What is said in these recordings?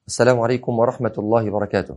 السلام عليكم ورحمة الله وبركاته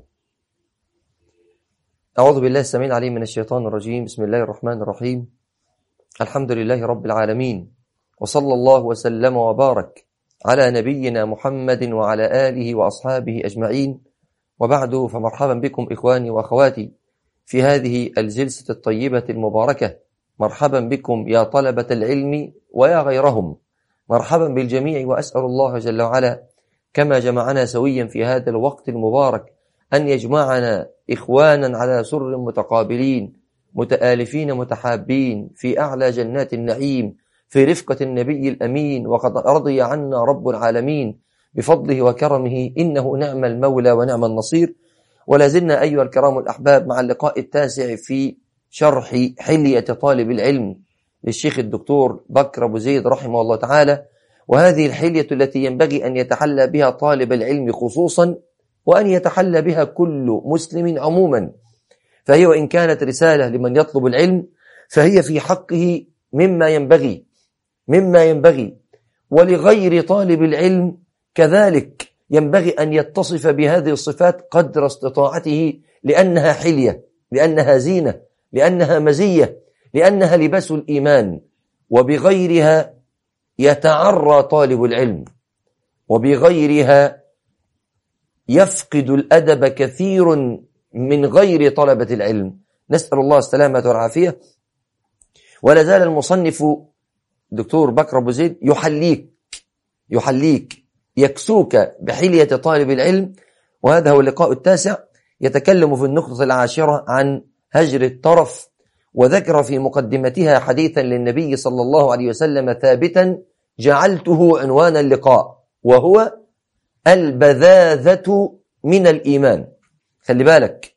أعوذ بالله السميع العليم من الشيطان الرجيم بسم الله الرحمن الرحيم الحمد لله رب العالمين وصلى الله وسلم وبارك على نبينا محمد وعلى آله وأصحابه أجمعين وبعد فمرحبا بكم إخواني وأخواتي في هذه الجلسة الطيبة المباركة مرحبا بكم يا طلبة العلم ويا غيرهم مرحبا بالجميع وأسأل الله جل وعلا كما جمعنا سويا في هذا الوقت المبارك أن يجمعنا إخوانا على سر متقابلين متآلفين متحابين في أعلى جنات النعيم في رفقة النبي الأمين وقد رضي عنا رب العالمين بفضله وكرمه إنه نعم المولى ونعم النصير ولا زلنا أيها الكرام الأحباب مع اللقاء التاسع في شرح حلية طالب العلم للشيخ الدكتور بكر أبو زيد رحمه الله تعالى وهذه الحلية التي ينبغي أن يتحلى بها طالب العلم خصوصا وأن يتحلى بها كل مسلم عموما فهي وإن كانت رسالة لمن يطلب العلم فهي في حقه مما ينبغي مما ينبغي ولغير طالب العلم كذلك ينبغي أن يتصف بهذه الصفات قدر استطاعته لأنها حلية لأنها زينة لأنها مزية لأنها لباس الإيمان وبغيرها يتعرى طالب العلم وبغيرها يفقد الأدب كثير من غير طلبة العلم نسأل الله السلامة والعافية ولا زال المصنف دكتور بكر أبو زيد يحليك يحليك يكسوك بحلية طالب العلم وهذا هو اللقاء التاسع يتكلم في النقطة العاشرة عن هجر الطرف وذكر في مقدمتها حديثا للنبي صلى الله عليه وسلم ثابتا جعلته عنوان اللقاء وهو البذاذة من الإيمان خلي بالك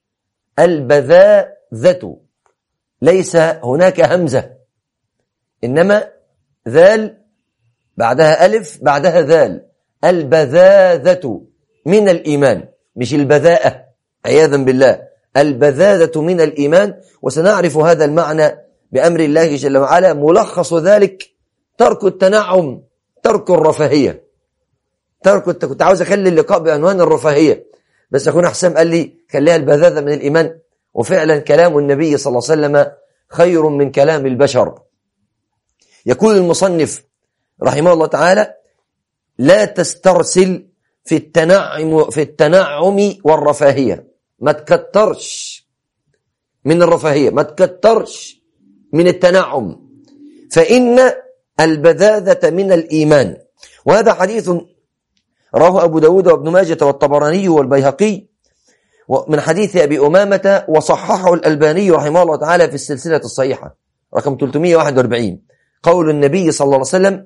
البذاذة ليس هناك همزة إنما ذال بعدها ألف بعدها ذال البذاذة من الإيمان مش البذاءة عياذا بالله البذاذة من الإيمان وسنعرف هذا المعنى بأمر الله جل وعلا ملخص ذلك ترك التنعم ترك الرفاهية ترك كنت عاوز أخلي اللقاء بعنوان الرفاهية بس أخونا حسام قال لي خليها البذاذة من الإيمان وفعلا كلام النبي صلى الله عليه وسلم خير من كلام البشر يقول المصنف رحمه الله تعالى لا تسترسل في التنعم في التنعم والرفاهية ما تكترش من الرفاهية ما تكترش من التنعم فإن البذاذة من الإيمان وهذا حديث رواه أبو داود وابن ماجة والطبراني والبيهقي من حديث أبي أمامة وصححه الألباني رحمه الله تعالى في السلسلة الصحيحة رقم 341 قول النبي صلى الله عليه وسلم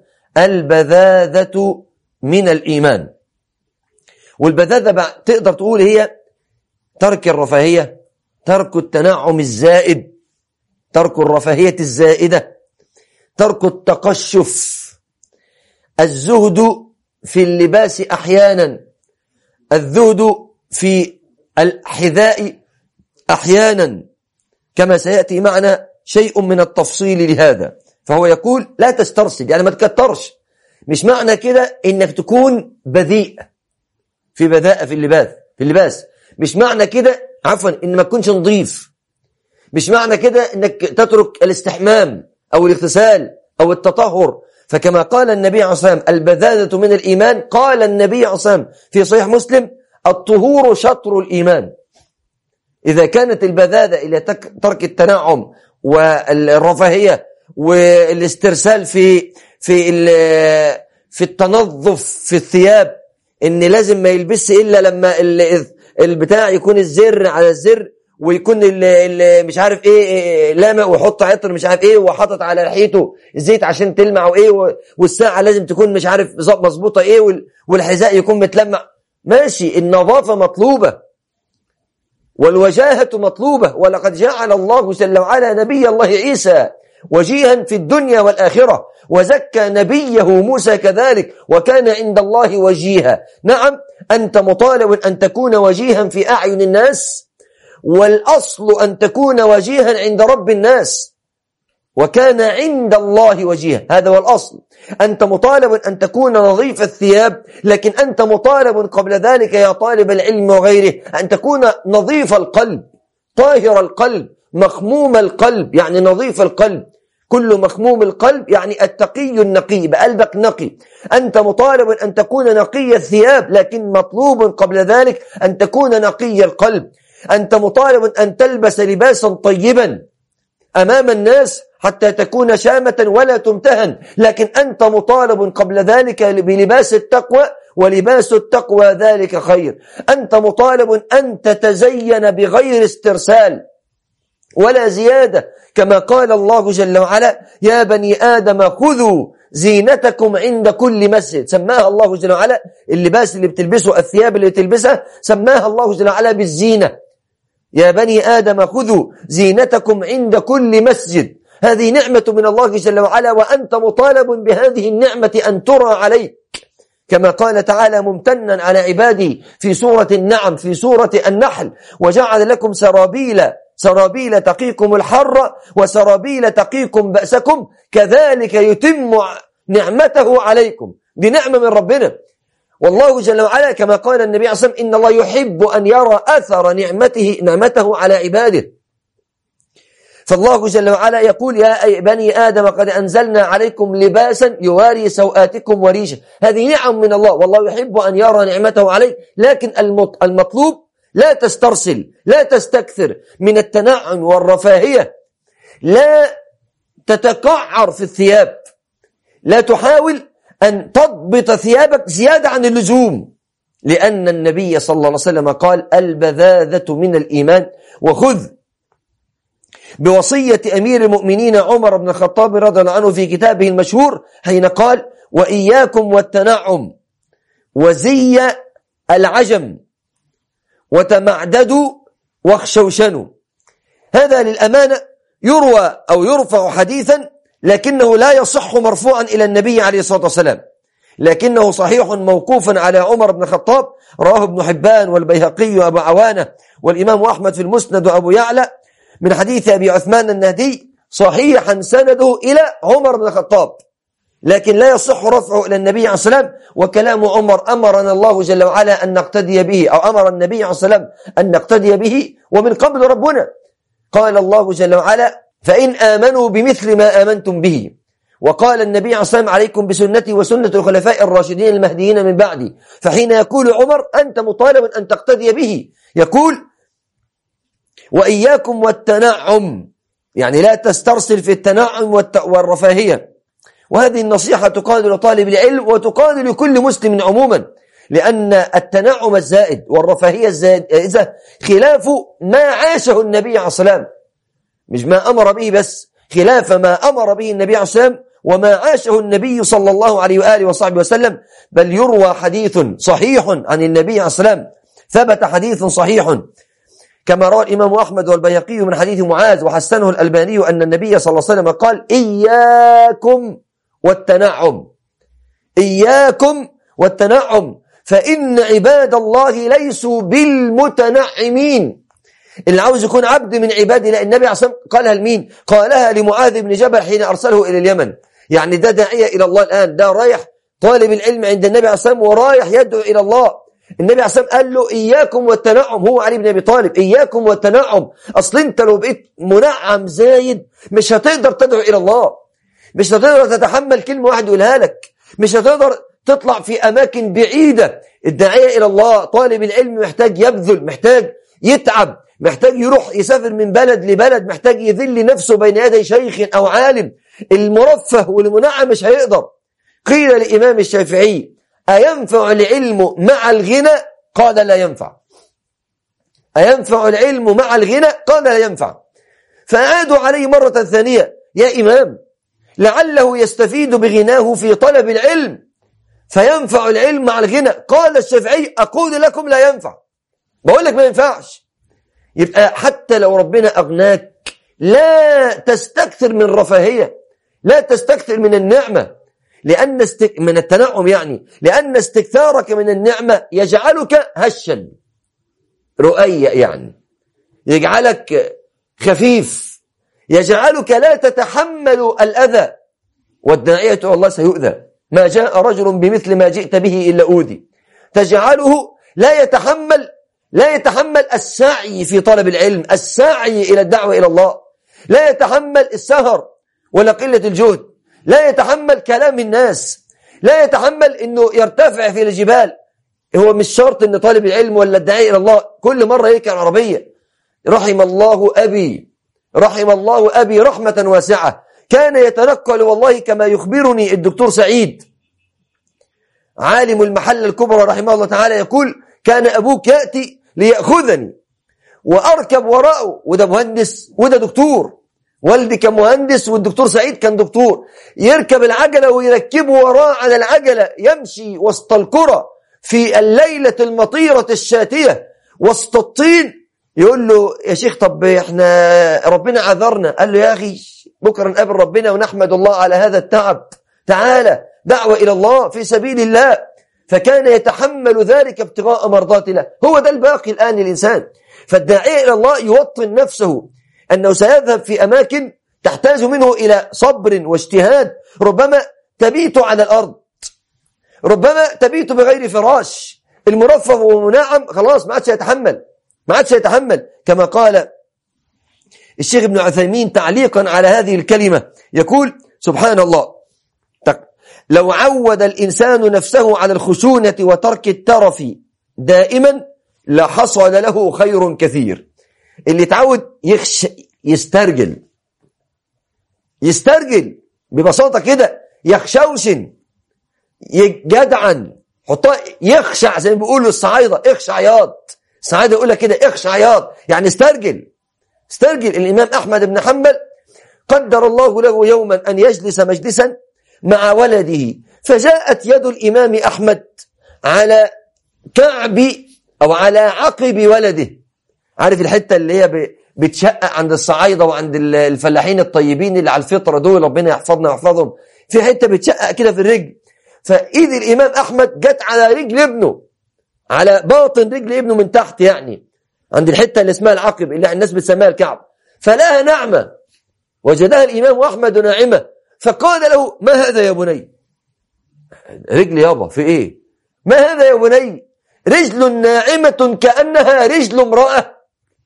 البذاذة من الإيمان والبذاذة تقدر تقول هي ترك الرفاهية ترك التنعم الزائد ترك الرفاهية الزائدة ترك التقشف الزهد في اللباس أحيانا الزهد في الحذاء أحيانا كما سيأتي معنا شيء من التفصيل لهذا فهو يقول لا تسترسل يعني ما تكترش مش معنى كده انك تكون بذيء في بذاءة في اللباس في اللباس مش معنى كده عفوا ان ما تكونش نظيف مش معنى كده انك تترك الاستحمام او الاغتسال او التطهر فكما قال النبي عليه الصلاة والسلام البذاذة من الإيمان قال النبي عليه الصلاة والسلام في صحيح مسلم الطهور شطر الإيمان إذا كانت البذاذة إلى ترك التنعم والرفاهية والاسترسال في في في التنظف في الثياب ان لازم ما يلبس الا لما البتاع يكون الزر على الزر ويكون ال مش عارف ايه لامع ويحط عطر مش عارف ايه وحاطط على لحيته زيت عشان تلمع وايه والساعه لازم تكون مش عارف مظبوطه ايه والحذاء يكون متلمع ماشي النظافه مطلوبه والوجاهه مطلوبه ولقد جعل الله جل وعلا نبي الله عيسى وجيها في الدنيا والآخرة وزكى نبيه موسى كذلك وكان عند الله وجيها نعم أنت مطالب أن تكون وجيها في أعين الناس والأصل أن تكون وجيها عند رب الناس وكان عند الله وجيها هذا هو الأصل أنت مطالب أن تكون نظيف الثياب لكن أنت مطالب قبل ذلك يا طالب العلم وغيره أن تكون نظيف القلب طاهر القلب مخموم القلب يعني نظيف القلب كل مخموم القلب يعني التقي النقي بقلبك نقي أنت مطالب أن تكون نقي الثياب لكن مطلوب قبل ذلك أن تكون نقي القلب أنت مطالب أن تلبس لباسا طيبا أمام الناس حتى تكون شامة ولا تمتهن لكن أنت مطالب قبل ذلك بلباس التقوى ولباس التقوى ذلك خير أنت مطالب أن تتزين بغير استرسال ولا زيادة كما قال الله جل وعلا يا بني آدم خذوا زينتكم عند كل مسجد سماها الله جل وعلا اللباس اللي بتلبسه الثياب اللي بتلبسها سماها الله جل وعلا بالزينة يا بني آدم خذوا زينتكم عند كل مسجد هذه نعمة من الله جل وعلا وأنت مطالب بهذه النعمة أن ترى عليك كما قال تعالى ممتنا على عباده في سورة النعم في سورة النحل وجعل لكم سرابيل سرابيل تقيكم الحر وسرابيل تقيكم بأسكم كذلك يتم نعمته عليكم دي نعمة من ربنا والله جل وعلا كما قال النبي عليه الصلاة والسلام إن الله يحب أن يرى أثر نعمته نعمته على عباده فالله جل وعلا يقول يا بني آدم قد أنزلنا عليكم لباسا يواري سوآتكم وريشا هذه نعم من الله والله يحب أن يرى نعمته عليك لكن المطلوب لا تسترسل لا تستكثر من التنعم والرفاهية لا تتقعر في الثياب لا تحاول أن تضبط ثيابك زيادة عن اللزوم لأن النبي صلى الله عليه وسلم قال البذاذة من الإيمان وخذ بوصية أمير المؤمنين عمر بن الخطاب رضي الله عنه في كتابه المشهور حين قال وإياكم والتنعم وزي العجم وتمعددوا واخشوشنوا هذا للأمانة يروى أو يرفع حديثا لكنه لا يصح مرفوعا إلى النبي عليه الصلاة والسلام لكنه صحيح موقوفا على عمر بن الخطاب رواه ابن حبان والبيهقي وأبو عوانة والإمام أحمد في المسند وأبو يعلى من حديث أبي عثمان النهدي صحيحا سنده إلى عمر بن الخطاب لكن لا يصح رفعه إلى النبي عليه الصلاة والسلام وكلام عمر أمرنا الله جل وعلا أن نقتدي به أو أمر النبي عليه الصلاة والسلام أن نقتدي به ومن قبل ربنا قال الله جل وعلا فإن آمنوا بمثل ما آمنتم به وقال النبي عليه الصلاة والسلام عليكم بسنتي وسنة الخلفاء الراشدين المهديين من بعدي فحين يقول عمر أنت مطالب أن تقتدي به يقول وإياكم والتنعم يعني لا تسترسل في التنعم والرفاهية وهذه النصيحة تقال لطالب العلم وتقال لكل مسلم عموما لأن التنعم الزائد والرفاهية الزائدة خلاف ما عاشه النبي عليه الصلاة مش ما أمر به بس خلاف ما أمر به النبي عليه الصلاة وما عاشه النبي صلى الله عليه وآله وصحبه وسلم بل يروى حديث صحيح عن النبي عليه الصلاة ثبت حديث صحيح كما روى الإمام أحمد والبيقي من حديث معاذ وحسنه الألباني أن النبي صلى الله عليه وسلم قال إياكم والتنعم إياكم والتنعم فإن عباد الله ليسوا بالمتنعمين اللي عاوز يكون عبد من عباد الله النبي عليه الصلاة قالها لمين قالها لمعاذ بن جبل حين أرسله إلى اليمن يعني ده داعية إلى الله الآن ده رايح طالب العلم عند النبي عليه الصلاة ورايح يدعو إلى الله النبي عليه الصلاة قال له إياكم والتنعم هو علي بن أبي طالب إياكم والتنعم أصل أنت لو بقيت منعم زايد مش هتقدر تدعو إلى الله مش هتقدر تتحمل كلمة واحدة يقولها لك مش هتقدر تطلع في أماكن بعيدة الداعية إلى الله طالب العلم محتاج يبذل محتاج يتعب محتاج يروح يسافر من بلد لبلد محتاج يذل نفسه بين يدي شيخ أو عالم المرفه والمنعم مش هيقدر قيل لإمام الشافعي أينفع العلم مع الغنى قال لا ينفع أينفع العلم مع الغنى قال لا ينفع فأعادوا عليه مرة ثانية يا إمام لعله يستفيد بغناه في طلب العلم فينفع العلم مع الغنى قال الشافعي أقول لكم لا ينفع بقول لك ما ينفعش يبقى حتى لو ربنا أغناك لا تستكثر من رفاهية لا تستكثر من النعمة لأن استك... من التنعم يعني لأن استكثارك من النعمة يجعلك هشا رؤية يعني يجعلك خفيف يجعلك لا تتحمل الأذى والداعية الله سيؤذى ما جاء رجل بمثل ما جئت به إلا أوذي تجعله لا يتحمل لا يتحمل السعي في طلب العلم السعي إلى الدعوة إلى الله لا يتحمل السهر ولا قلة الجهد لا يتحمل كلام الناس لا يتحمل أنه يرتفع في الجبال هو مش شرط أن طالب العلم ولا الداعي إلى الله كل مرة يركب عربية رحم الله أبي رحم الله أبي رحمة واسعة كان يتنقل والله كما يخبرني الدكتور سعيد عالم المحل الكبرى رحمه الله تعالى يقول كان أبوك يأتي ليأخذني وأركب وراءه وده مهندس وده دكتور والدي كان مهندس والدكتور سعيد كان دكتور يركب العجلة ويركبه وراه على العجلة يمشي وسط الكرة في الليلة المطيرة الشاتية وسط الطين يقول له يا شيخ طب احنا ربنا عذرنا قال له يا أخي بكرة نقابل ربنا ونحمد الله على هذا التعب تعالى دعوة إلى الله في سبيل الله فكان يتحمل ذلك ابتغاء مرضات الله هو ده الباقي الآن للإنسان فالداعية إلى الله يوطن نفسه أنه سيذهب في أماكن تحتاج منه إلى صبر واجتهاد ربما تبيت على الأرض ربما تبيت بغير فراش المرفه ومناعم خلاص ما عادش يتحمل ما عادش يتحمل كما قال الشيخ ابن عثيمين تعليقا على هذه الكلمة يقول سبحان الله لو عود الإنسان نفسه على الخشونة وترك الترف دائما لحصل له خير كثير اللي تعود يخش يسترجل يسترجل ببساطة كده يخشوشن يجدعن حطها يخشع زي ما بيقولوا الصعايدة اخشع ياض الصعايدة يقول لك كده اخشع ياض يعني استرجل استرجل الإمام أحمد بن حنبل قدر الله له يوما أن يجلس مجلسا مع ولده فجاءت يد الإمام أحمد على كعب أو على عقب ولده عارف الحتة اللي هي بتشقق عند الصعايدة وعند الفلاحين الطيبين اللي على الفطرة دول ربنا يحفظنا ويحفظهم في حتة بتشقق كده في الرجل فإيد الإمام أحمد جت على رجل ابنه على باطن رجل ابنه من تحت يعني عند الحتة اللي اسمها العقب اللي الناس بتسميها الكعب فلاها نعمة وجدها الإمام أحمد ناعمة فقال له ما هذا يا بني رجل يابا في ايه ما هذا يا بني رجل ناعمة كأنها رجل امرأة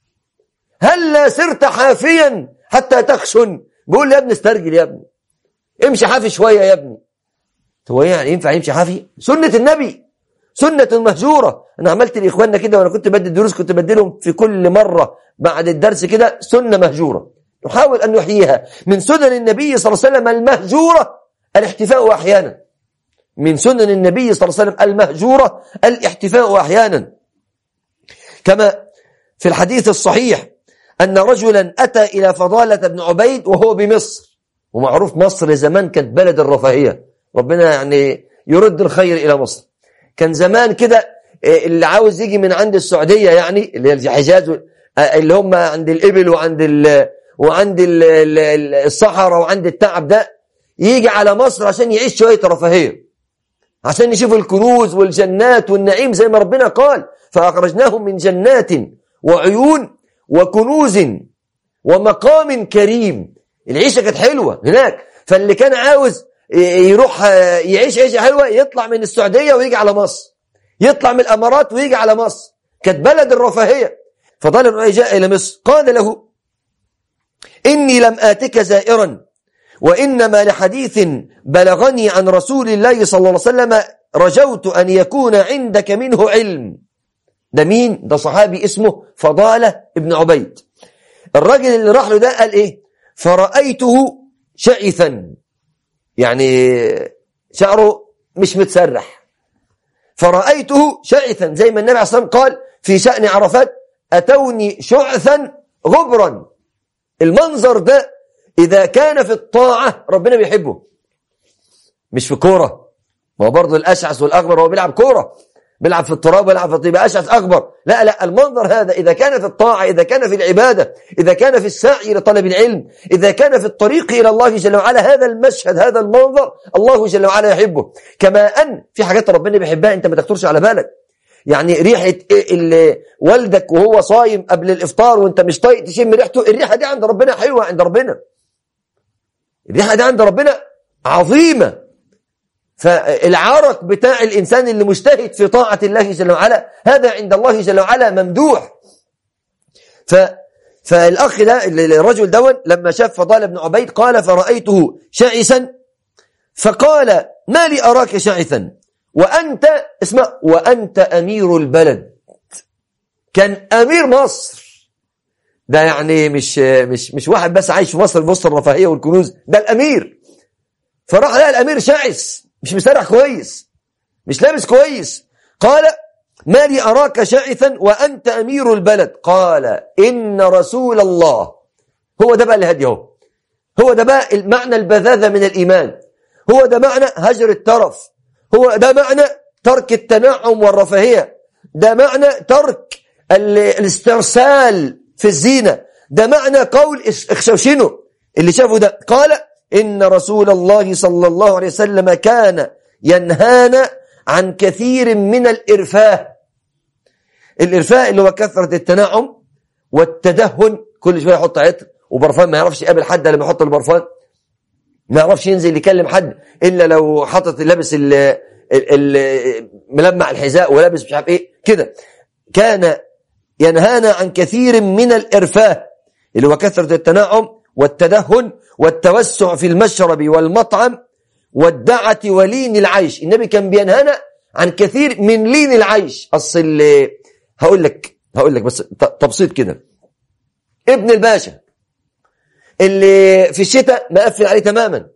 هل لا سرت حافيا حتى تخشن بيقول لي يا ابني استرجل يا ابني امشي حافي شوية يا ابني هو ايه يعني ينفع يمشي حافي سنة النبي سنة مهجورة انا عملت لاخواننا كده وانا كنت بدي الدروس كنت بديلهم في كل مرة بعد الدرس كده سنة مهجورة نحاول أن نحييها من سنن النبي صلى الله عليه وسلم المهجورة الاحتفاء أحيانا من سنن النبي صلى الله عليه وسلم المهجورة الاحتفاء أحيانا كما في الحديث الصحيح أن رجلا أتى إلى فضالة بن عبيد وهو بمصر ومعروف مصر زمان كانت بلد الرفاهية ربنا يعني يرد الخير إلى مصر كان زمان كده اللي عاوز يجي من عند السعودية يعني اللي هي الحجاز اللي هم عند الإبل وعند وعند الصحراء وعند التعب ده يجي على مصر عشان يعيش شوية رفاهية عشان يشوف الكنوز والجنات والنعيم زي ما ربنا قال فأخرجناهم من جنات وعيون وكنوز ومقام كريم العيشة كانت حلوة هناك فاللي كان عاوز يروح يعيش عيشة حلوة يطلع من السعودية ويجي على مصر يطلع من الأمارات ويجي على مصر كانت بلد الرفاهية فضل جاء إلى مصر قال له إني لم آتك زائرا وإنما لحديث بلغني عن رسول الله صلى الله عليه وسلم رجوت أن يكون عندك منه علم ده مين؟ ده صحابي اسمه فضالة ابن عبيد الراجل اللي راح له ده قال إيه؟ فرأيته شعثا يعني شعره مش متسرح فرأيته شعثا زي ما النبي عليه الصلاة والسلام قال في شأن عرفات أتوني شعثا غبرا المنظر ده إذا كان في الطاعة ربنا بيحبه مش في كورة ما هو برضه الأشعث والأغبر هو بيلعب كورة بيلعب في التراب ويلعب في الطيبة أشعث أغبر لا لا المنظر هذا إذا كان في الطاعة إذا كان في العبادة إذا كان في السعي لطلب العلم إذا كان في الطريق إلى الله جل وعلا هذا المشهد هذا المنظر الله جل وعلا يحبه كما أن في حاجات ربنا بيحبها أنت ما تخطرش على بالك يعني ريحة اللي والدك وهو صايم قبل الإفطار وانت مش طايق تشم ريحته الريحة دي عند ربنا حلوة عند ربنا الريحة دي عند ربنا عظيمة فالعرق بتاع الإنسان اللي مجتهد في طاعة الله جل وعلا هذا عند الله جل وعلا ممدوح ف فالأخ ده الرجل دون لما شاف فضال بن عبيد قال فرأيته شعثا فقال ما لي أراك شعثا وأنت اسمع وأنت أمير البلد كان أمير مصر ده يعني مش مش مش واحد بس عايش في مصر بوسط الرفاهية والكنوز ده الأمير فراح لقى الأمير شعث مش مسترح كويس مش لابس كويس قال ما لي أراك شعثا وأنت أمير البلد قال إن رسول الله هو ده بقى الهدي هو هو ده بقى المعنى البذاذة من الإيمان هو ده معنى هجر الترف هو ده معنى ترك التنعم والرفاهية ده معنى ترك الاسترسال في الزينة ده معنى قول اخشوشنه اللي شافه ده قال إن رسول الله صلى الله عليه وسلم كان ينهانا عن كثير من الإرفاه الإرفاء اللي هو كثرة التنعم والتدهن كل شوية يحط عطر وبرفان ما يعرفش يقابل حد لما يحط البرفان ما يعرفش ينزل يكلم حد إلا لو حطت لابس ال ملمع الحذاء ولابس مش عارف ايه كده كان ينهانا عن كثير من الإرفاه اللي هو كثرة التنعم والتدهن والتوسع في المشرب والمطعم والدعة ولين العيش النبي كان بينهانا عن كثير من لين العيش أصل هقول لك هقول لك بس تبسيط كده ابن الباشا اللي في الشتاء مقفل عليه تماما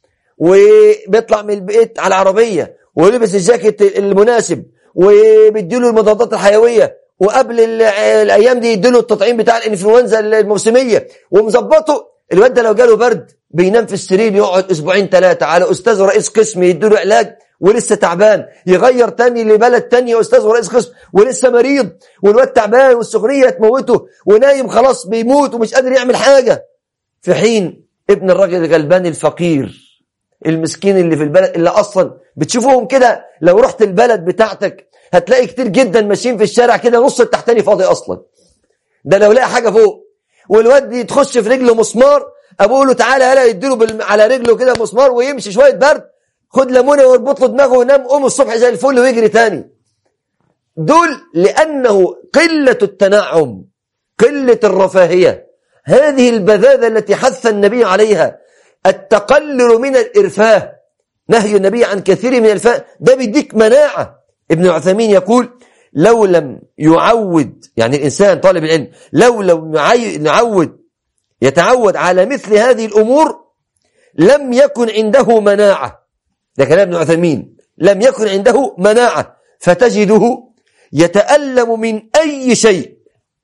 وبيطلع من البيت على العربية ولبس الجاكيت المناسب وبيديله المضادات الحيوية وقبل الايام دي يديله التطعيم بتاع الانفلونزا الموسميه ومظبطه الواد ده لو جاله برد بينام في السرير يقعد اسبوعين ثلاثه على استاذ رئيس قسم يديله علاج ولسه تعبان يغير تاني لبلد تاني يا استاذ ورئيس قسم ولسه مريض والواد تعبان والسخريه تموته ونايم خلاص بيموت ومش قادر يعمل حاجه في حين ابن الراجل الغلبان الفقير المسكين اللي في البلد اللي اصلا بتشوفوهم كده لو رحت البلد بتاعتك هتلاقي كتير جدا ماشيين في الشارع كده نص التحتاني فاضي اصلا ده لو لقى حاجه فوق والواد تخش في رجله مسمار ابوه له تعالى يلا يديله بال... على رجله كده مسمار ويمشي شويه برد خد ليمونه واربط له دماغه وينام قوم الصبح زي الفل ويجري تاني دول لانه قله التنعم قله الرفاهيه هذه البذاذه التي حث النبي عليها التقلل من الارفاه نهي النبي عن كثير من الارفاه ده بيديك مناعه ابن عثيمين يقول لو لم يعود يعني الإنسان طالب العلم لو لم يعود يتعود على مثل هذه الأمور لم يكن عنده مناعة ده كلام ابن عثيمين لم يكن عنده مناعة فتجده يتألم من أي شيء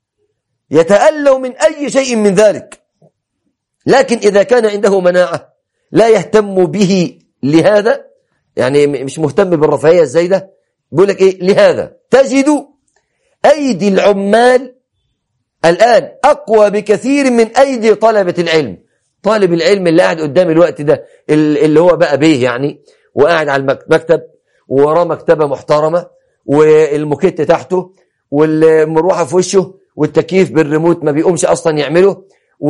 يتألم من أي شيء من ذلك لكن إذا كان عنده مناعة لا يهتم به لهذا يعني مش مهتم بالرفاهية الزايدة بيقول لك ايه لهذا تجد ايدي العمال الان اقوى بكثير من ايدي طلبة العلم طالب العلم اللي قاعد قدام الوقت ده اللي هو بقى بيه يعني وقاعد على المكتب ووراه مكتبة محترمة والموكيت تحته والمروحة في وشه والتكييف بالريموت ما بيقومش اصلا يعمله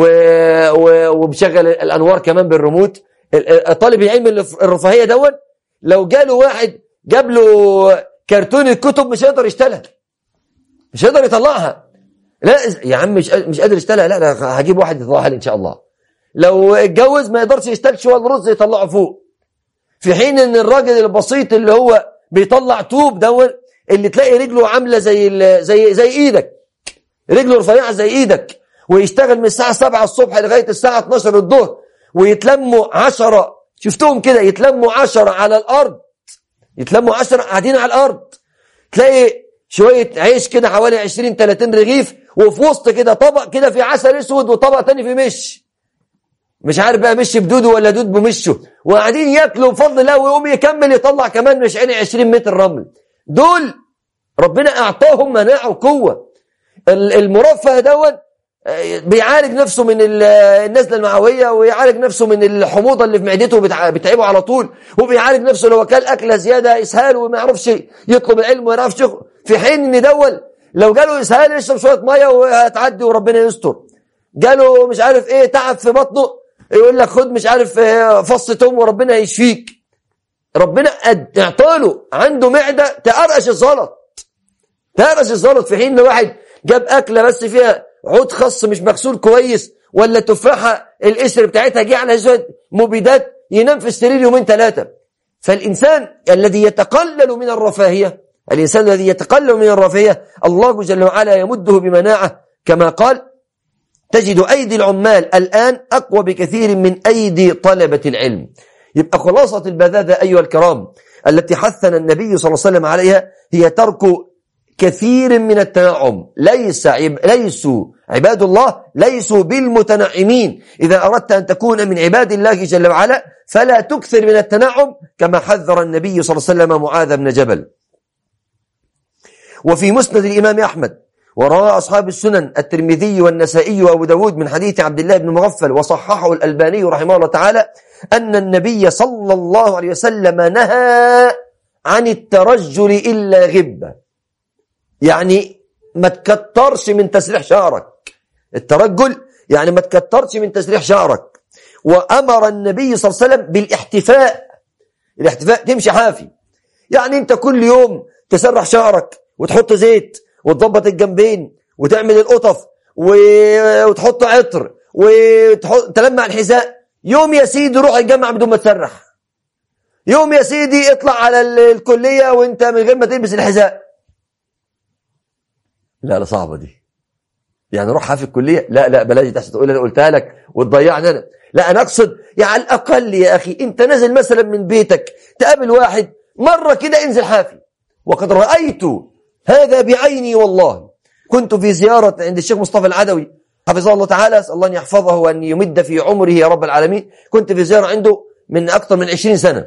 وبشغل الانوار كمان بالريموت طالب العلم الرفاهية دون لو جاله واحد جاب له كرتون الكتب مش هيقدر يشتغلها مش هيقدر يطلعها لا يا عم مش مش قادر يشتغلها لا لا هجيب واحد يطلعها لي ان شاء الله لو اتجوز ما يقدرش يشتغل شويه الرز يطلعه فوق في حين ان الراجل البسيط اللي هو بيطلع طوب دون اللي تلاقي رجله عامله زي زي زي ايدك رجله رفيعه زي ايدك ويشتغل من الساعه 7 الصبح لغايه الساعه 12 الظهر ويتلموا 10 شفتهم كده يتلموا 10 على الارض يتلموا 10 قاعدين على الارض تلاقي شويه عيش كده حوالي 20 30 رغيف وفي وسط كده طبق كده في عسل اسود وطبق تاني في مش مش عارف بقى مش بدوده ولا دود بمشه وقاعدين ياكلوا بفضل الله ويقوم يكمل يطلع كمان مش عيني 20 متر رمل دول ربنا اعطاهم مناعه وقوه المرفه دون بيعالج نفسه من النزله المعويه ويعالج نفسه من الحموضه اللي في معدته بتعبه على طول وبيعالج نفسه لو كان اكله زياده اسهال وما يعرفش يطلب العلم وما يعرفش في حين ان دول لو جاله اسهال يشرب شويه ميه وهتعدي وربنا يستر جاله مش عارف ايه تعب في بطنه يقول لك خد مش عارف آه، فص توم وربنا يشفيك ربنا اعطاله عنده معده تقرقش الزلط تقرقش الزلط في حين واحد جاب اكله بس فيها عود خص مش مغسول كويس ولا تفاحه القشر بتاعتها جه على شويه مبيدات ينام في السرير يومين ثلاثه فالانسان الذي يتقلل من الرفاهيه الانسان الذي يتقلل من الرفاهيه الله جل وعلا يمده بمناعه كما قال تجد أيدي العمال الآن أقوى بكثير من أيدي طلبة العلم يبقى خلاصة البذاذة أيها الكرام التي حثنا النبي صلى الله عليه وسلم عليها هي ترك كثير من التنعم ليس عب... ليسوا عباد الله ليسوا بالمتنعمين إذا أردت أن تكون من عباد الله جل وعلا فلا تكثر من التنعم كما حذر النبي صلى الله عليه وسلم معاذ بن جبل وفي مسند الإمام أحمد وروى أصحاب السنن الترمذي والنسائي وأبو داود من حديث عبد الله بن مغفل وصححه الألباني رحمه الله تعالى أن النبي صلى الله عليه وسلم نهى عن الترجل إلا غبة يعني ما تكترش من تسريح شعرك الترجل يعني ما تكترش من تسريح شعرك وأمر النبي صلى الله عليه وسلم بالاحتفاء الاحتفاء تمشي حافي يعني انت كل يوم تسرح شعرك وتحط زيت وتظبط الجنبين وتعمل القطف وتحط عطر وتلمع الحذاء يوم يا سيدي روح الجامعة بدون ما تسرح يوم يا سيدي اطلع على الكلية وانت من غير ما تلبس الحذاء لا لا صعبة دي يعني روحها في الكلية لا لا بلاش تحسن تقول انا قلتها لك وتضيعني انا لا انا اقصد يعني على الاقل يا اخي انت نازل مثلا من بيتك تقابل واحد مرة كده انزل حافي وقد رأيت هذا بعيني والله كنت في زيارة عند الشيخ مصطفى العدوي حفظه الله تعالى أسأل الله أن يحفظه وأن يمد في عمره يا رب العالمين كنت في زيارة عنده من أكثر من 20 سنة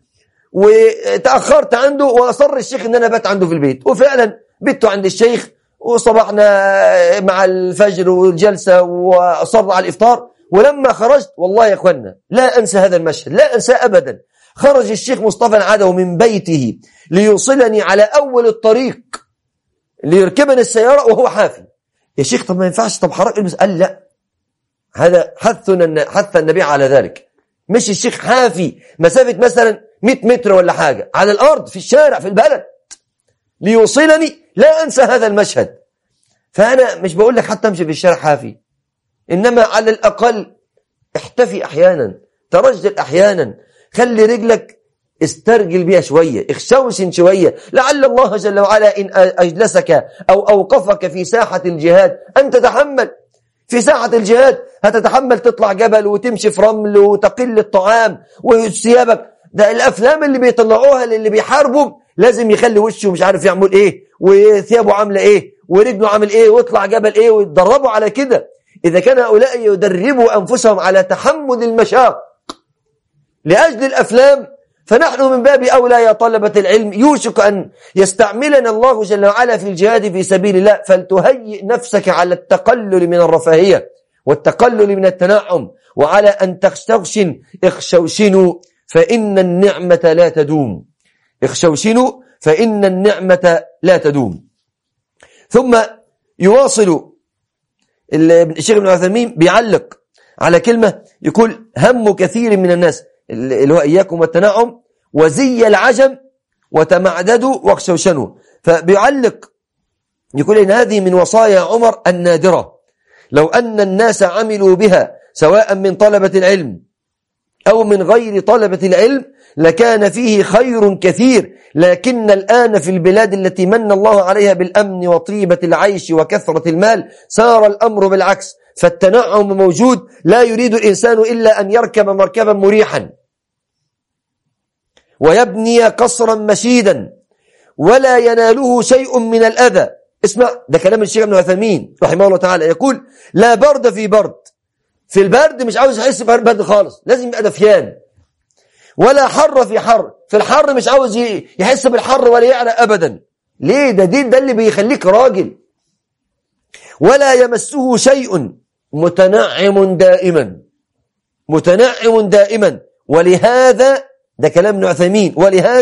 وتأخرت عنده وأصر الشيخ أن أنا بات عنده في البيت وفعلا بيته عند الشيخ وصبحنا مع الفجر والجلسة وأصر على الإفطار ولما خرجت والله يا أخوانا لا أنسى هذا المشهد لا أنسى أبدا خرج الشيخ مصطفى العدو من بيته ليوصلني على أول الطريق ليركبني السيارة وهو حافي يا شيخ طب ما ينفعش طب حرام البس قال لا هذا حثنا حث النبي على ذلك مش الشيخ حافي مسافة مثلا 100 متر ولا حاجة على الأرض في الشارع في البلد ليوصلني لا أنسى هذا المشهد فأنا مش بقول لك حتى امشي في الشارع حافي إنما على الأقل احتفي أحيانا ترجل أحيانا خلي رجلك استرجل بها شوية اخشوشن شوية لعل الله جل وعلا إن أجلسك أو أوقفك في ساحة الجهاد أن تتحمل في ساحة الجهاد هتتحمل تطلع جبل وتمشي في رمل وتقل الطعام وثيابك ده الأفلام اللي بيطلعوها للي بيحاربوا لازم يخلي وشه مش عارف يعمل إيه وثيابه عاملة إيه ورجله عامل إيه ويطلع جبل إيه ويتدربوا على كده إذا كان هؤلاء يدربوا أنفسهم على تحمل المشاق لأجل الأفلام فنحن من باب أولى يا طلبة العلم يوشك أن يستعملنا الله جل وعلا في الجهاد في سبيل الله فلتهيئ نفسك على التقلل من الرفاهية والتقلل من التنعم وعلى أن تخشوشن اخشوشنوا فإن النعمة لا تدوم اخشوشنوا فإن النعمة لا تدوم ثم يواصل الشيخ ابن عثيمين بيعلق على كلمة يقول هم كثير من الناس اللي هو إياكم والتنعم وزي العجم وتمعددوا واخشوشنوا فبيعلق يقول إن هذه من وصايا عمر النادرة لو أن الناس عملوا بها سواء من طلبة العلم أو من غير طلبة العلم لكان فيه خير كثير لكن الآن في البلاد التي من الله عليها بالأمن وطيبة العيش وكثرة المال سار الأمر بالعكس فالتنعم موجود لا يريد الإنسان إلا أن يركب مركبا مريحا ويبني قصرا مشيدا ولا يناله شيء من الأذى اسمع ده كلام الشيخ ابن عثيمين رحمه الله تعالى يقول لا برد في برد في البرد مش عاوز يحس برد خالص لازم يبقى دفيان ولا حر في حر في الحر مش عاوز يحس بالحر ولا يعرق أبدا ليه ده دين ده اللي بيخليك راجل ولا يمسه شيء متنعم دائما متنعم دائما ولهذا ده كلام ابن عثيمين ولهذا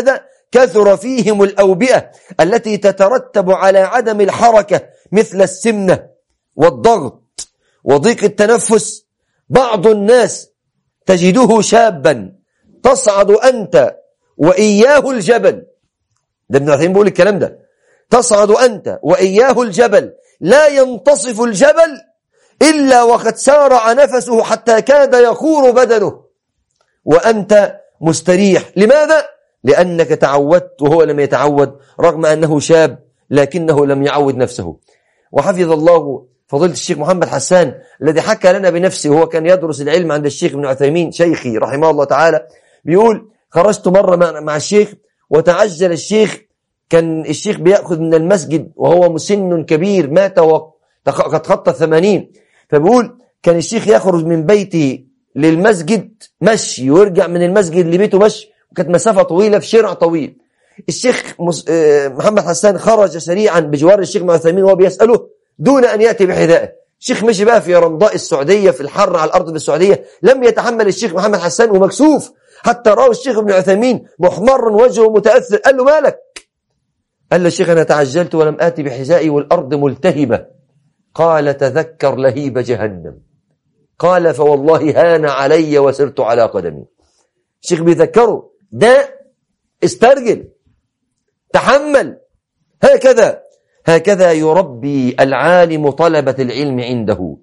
كثر فيهم الأوبئة التي تترتب على عدم الحركة مثل السمنة والضغط وضيق التنفس بعض الناس تجده شابا تصعد أنت وإياه الجبل ده ابن عثيمين بيقول الكلام ده تصعد أنت وإياه الجبل لا ينتصف الجبل إلا وقد سارع نفسه حتى كاد يخور بدنه وأنت مستريح لماذا؟ لأنك تعودت وهو لم يتعود رغم أنه شاب لكنه لم يعود نفسه وحفظ الله فضيلة الشيخ محمد حسان الذي حكى لنا بنفسه وهو كان يدرس العلم عند الشيخ ابن عثيمين شيخي رحمه الله تعالى بيقول خرجت مرة مع الشيخ وتعجل الشيخ كان الشيخ بيأخذ من المسجد وهو مسن كبير مات وقد خطى الثمانين فبيقول كان الشيخ يخرج من بيته للمسجد مشي ويرجع من المسجد لبيته مشي وكانت مسافة طويلة في شارع طويل الشيخ محمد حسان خرج سريعا بجوار الشيخ معثمين وهو بيسأله دون أن يأتي بحذائه الشيخ مشي بقى في رمضاء السعودية في الحر على الأرض بالسعودية لم يتحمل الشيخ محمد حسان ومكسوف حتى رأى الشيخ ابن عثيمين محمر وجهه متأثر قال له مالك قال له الشيخ أنا تعجلت ولم آتي بحذائي والأرض ملتهبة قال تذكر لهيب جهنم قال فوالله هان علي وسرت على قدمي الشيخ بيذكره ده استرجل تحمل هكذا هكذا يربي العالم طلبة العلم عنده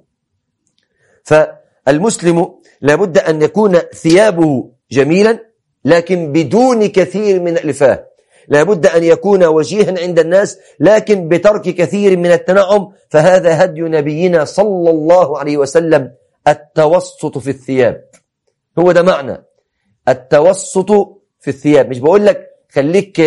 فالمسلم لابد أن يكون ثيابه جميلا لكن بدون كثير من الإلفاه لابد أن يكون وجيها عند الناس لكن بترك كثير من التنعم فهذا هدي نبينا صلى الله عليه وسلم التوسط في الثياب هو ده معنى التوسط في الثياب مش بقول لك خليك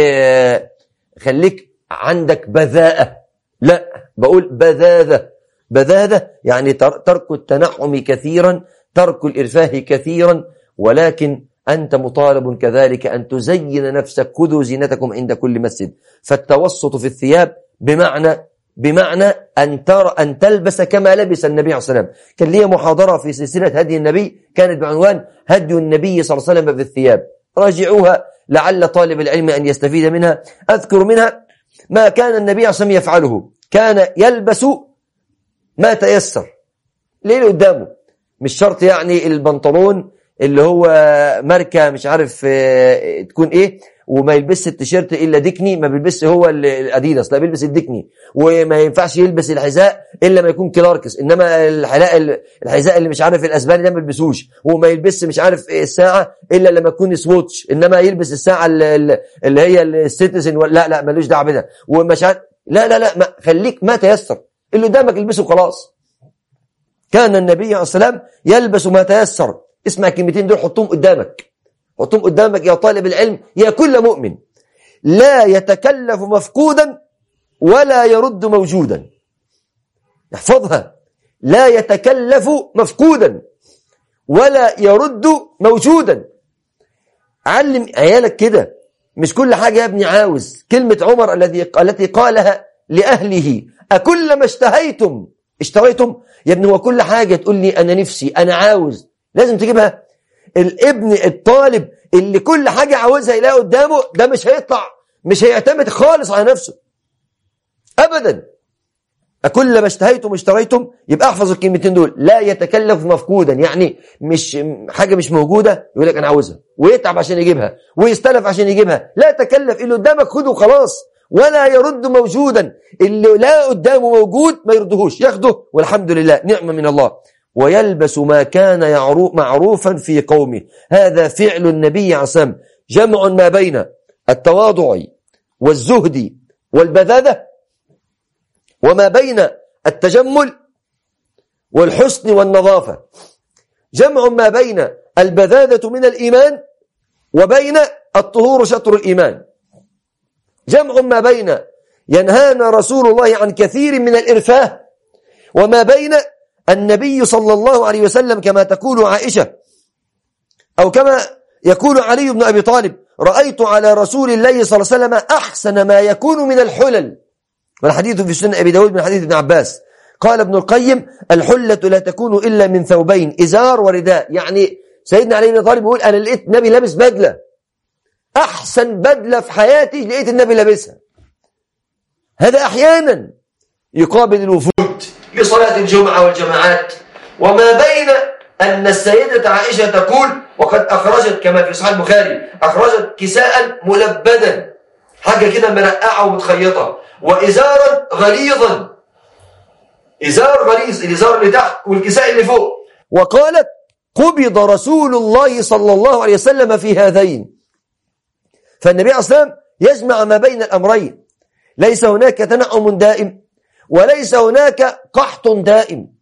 خليك عندك بذاءة لا بقول بذاذة بذاذة يعني ترك التنعم كثيرا ترك الإرفاه كثيرا ولكن أنت مطالب كذلك أن تزين نفسك خذوا زينتكم عند كل مسجد فالتوسط في الثياب بمعنى بمعنى أن ترى أن تلبس كما لبس النبي عليه الصلاة والسلام كان لي محاضرة في سلسلة هدي النبي كانت بعنوان هدي النبي صلى الله عليه وسلم في الثياب راجعوها لعل طالب العلم أن يستفيد منها أذكر منها ما كان النبي عليه الصلاة والسلام يفعله كان يلبس ما تيسر ليه قدامه مش شرط يعني البنطلون اللي هو ماركة مش عارف تكون ايه وما يلبس التيشيرت الا ديكني ما بيلبس هو الاديداس لا بيلبس الديكني وما ينفعش يلبس الحذاء الا ما يكون كلاركس انما الحذاء الحذاء اللي مش عارف الاسباني ده ما بيلبسوش وما يلبس مش عارف الساعه الا لما تكون سووتش انما يلبس الساعه اللي هي السيتيزن لا لا ملوش دعوه بده ومش عارف لا لا لا ما خليك ما تيسر اللي قدامك البسه خلاص كان النبي عليه الصلاه والسلام يلبس ما تيسر اسمع الكلمتين دول حطهم قدامك حطهم قدامك يا طالب العلم يا كل مؤمن لا يتكلف مفقودا ولا يرد موجودا احفظها لا يتكلف مفقودا ولا يرد موجودا علم عيالك كده مش كل حاجة يا ابني عاوز كلمة عمر الذي التي قالها لأهله أكل ما اشتهيتم اشتريتم يا ابني هو كل حاجة تقول لي أنا نفسي أنا عاوز لازم تجيبها الابن الطالب اللي كل حاجة عاوزها يلاقي قدامه ده مش هيطلع مش هيعتمد خالص على نفسه أبدا أكل ما اشتهيتم اشتريتم يبقى احفظ الكلمتين دول لا يتكلف مفقودا يعني مش حاجة مش موجودة يقول لك أنا عاوزها ويتعب عشان يجيبها ويستلف عشان يجيبها لا تكلف اللي قدامك خده خلاص ولا يرد موجودا اللي لا قدامه موجود ما يردهوش ياخده والحمد لله نعمة من الله ويلبس ما كان معروفا في قومه هذا فعل النبي عليه الصلاة جمع ما بين التواضع والزهد والبذاذة وما بين التجمل والحسن والنظافة جمع ما بين البذاذة من الإيمان وبين الطهور شطر الإيمان جمع ما بين ينهانا رسول الله عن كثير من الإرفاه وما بين النبي صلى الله عليه وسلم كما تقول عائشة أو كما يقول علي بن أبي طالب رأيت على رسول الله صلى الله عليه وسلم أحسن ما يكون من الحلل والحديث في سنة أبي داود من حديث ابن عباس قال ابن القيم الحلة لا تكون إلا من ثوبين إزار ورداء يعني سيدنا علي بن طالب يقول أنا لقيت نبي لابس بدلة أحسن بدلة في حياتي لقيت النبي لابسها هذا أحيانا يقابل الوفود لصلاة الجمعة والجماعات وما بين أن السيدة عائشة تقول وقد أخرجت كما في صحيح البخاري أخرجت كساء ملبدا حاجة كده مرقعة ومتخيطة وإزارا غليظا إزار غليظ الإزار اللي تحت والكساء اللي فوق وقالت قبض رسول الله صلى الله عليه وسلم في هذين فالنبي عليه الصلاة يجمع ما بين الأمرين ليس هناك تنعم دائم وليس هناك قحط دائم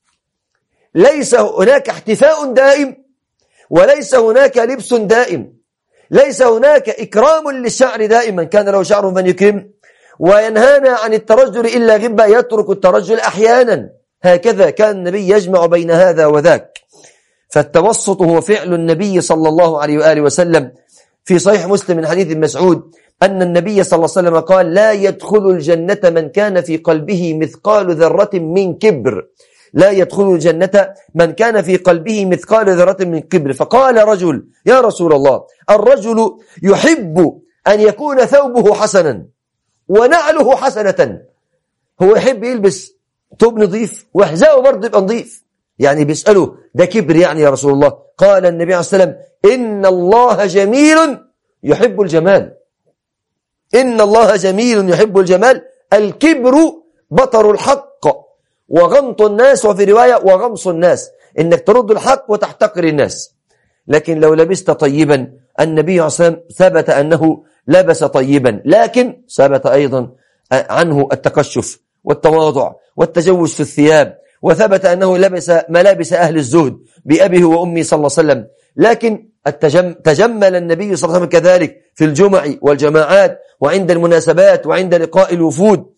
ليس هناك احتفاء دائم وليس هناك لبس دائم ليس هناك إكرام للشعر دائما كان له شعر من يكرم وينهانا عن الترجل إلا غبة يترك الترجل أحيانا هكذا كان النبي يجمع بين هذا وذاك فالتوسط هو فعل النبي صلى الله عليه وآله وسلم في صحيح مسلم من حديث مسعود أن النبي صلى الله عليه وسلم قال لا يدخل الجنة من كان في قلبه مثقال ذرة من كبر لا يدخل الجنة من كان في قلبه مثقال ذرة من كبر فقال رجل يا رسول الله الرجل يحب أن يكون ثوبه حسنا ونعله حسنة هو يحب يلبس ثوب نظيف وحذاءه برضه يبقى نظيف يعني بيسأله ده كبر يعني يا رسول الله قال النبي عليه الصلاة والسلام إن الله جميل يحب الجمال إن الله جميل يحب الجمال الكبر بطر الحق وغمط الناس وفي رواية وغمص الناس إنك ترد الحق وتحتقر الناس لكن لو لبست طيبا النبي عليه الصلاة والسلام ثبت أنه لبس طيبا لكن ثبت أيضا عنه التقشف والتواضع والتجوز في الثياب وثبت أنه لبس ملابس أهل الزهد بأبيه وأمي صلى الله عليه وسلم لكن التجم تجمل النبي صلى الله عليه وسلم كذلك في الجمع والجماعات وعند المناسبات وعند لقاء الوفود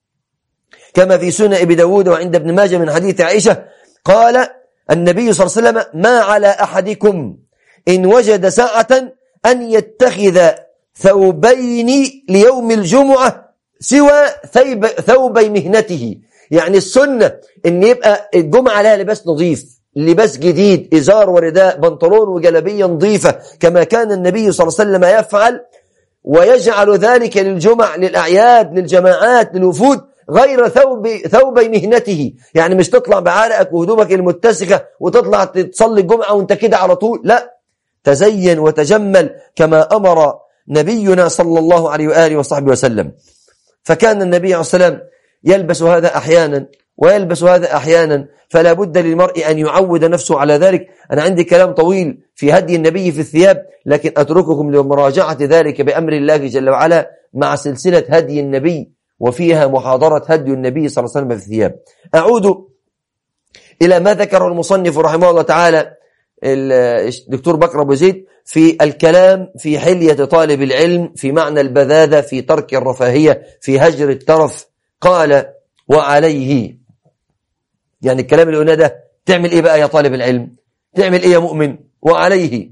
كما في سنة ابي داود وعند ابن ماجه من حديث عائشة قال النبي صلى الله عليه وسلم ما على أحدكم إن وجد ساعة أن يتخذ ثوبين ليوم الجمعة سوى ثوب ثوبي مهنته يعني السنة ان يبقى الجمعة لها لباس نظيف لباس جديد إزار ورداء بنطلون وجلبية نظيفة كما كان النبي صلى الله عليه وسلم يفعل ويجعل ذلك للجمع للأعياد للجماعات للوفود غير ثوب ثوبي مهنته يعني مش تطلع بعرقك وهدومك المتسخة وتطلع تصلي الجمعة وانت كده على طول لا تزين وتجمل كما أمر نبينا صلى الله عليه وآله وصحبه وسلم فكان النبي عليه الصلاة والسلام يلبس هذا أحيانا ويلبس هذا أحيانا فلا بد للمرء أن يعود نفسه على ذلك أنا عندي كلام طويل في هدي النبي في الثياب لكن أترككم لمراجعة ذلك بأمر الله جل وعلا مع سلسلة هدي النبي وفيها محاضرة هدي النبي صلى الله عليه وسلم في الثياب أعود إلى ما ذكره المصنف رحمه الله تعالى الدكتور بكر أبو زيد في الكلام في حلية طالب العلم في معنى البذاذة في ترك الرفاهية في هجر الترف قال وعليه يعني الكلام اللي قلناه ده تعمل ايه بقى يا طالب العلم تعمل ايه يا مؤمن وعليه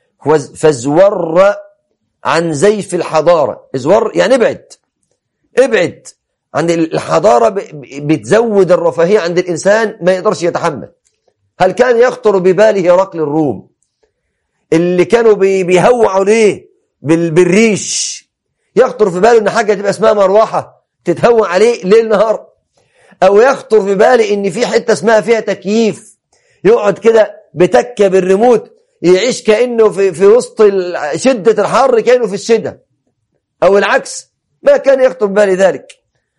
فازور عن زيف الحضارة ازور يعني ابعد ابعد عند الحضارة بتزود الرفاهية عند الإنسان ما يقدرش يتحمل هل كان يخطر بباله رقل الروم اللي كانوا بيهووا عليه بالريش يخطر في باله ان حاجة تبقى اسمها مروحة تتهوى عليه ليل نهار او يخطر في بالي ان في حتة اسمها فيها تكييف يقعد كده بتكة بالريموت يعيش كأنه في, في وسط شدة الحر كأنه في الشدة او العكس ما كان يخطر ببالي ذلك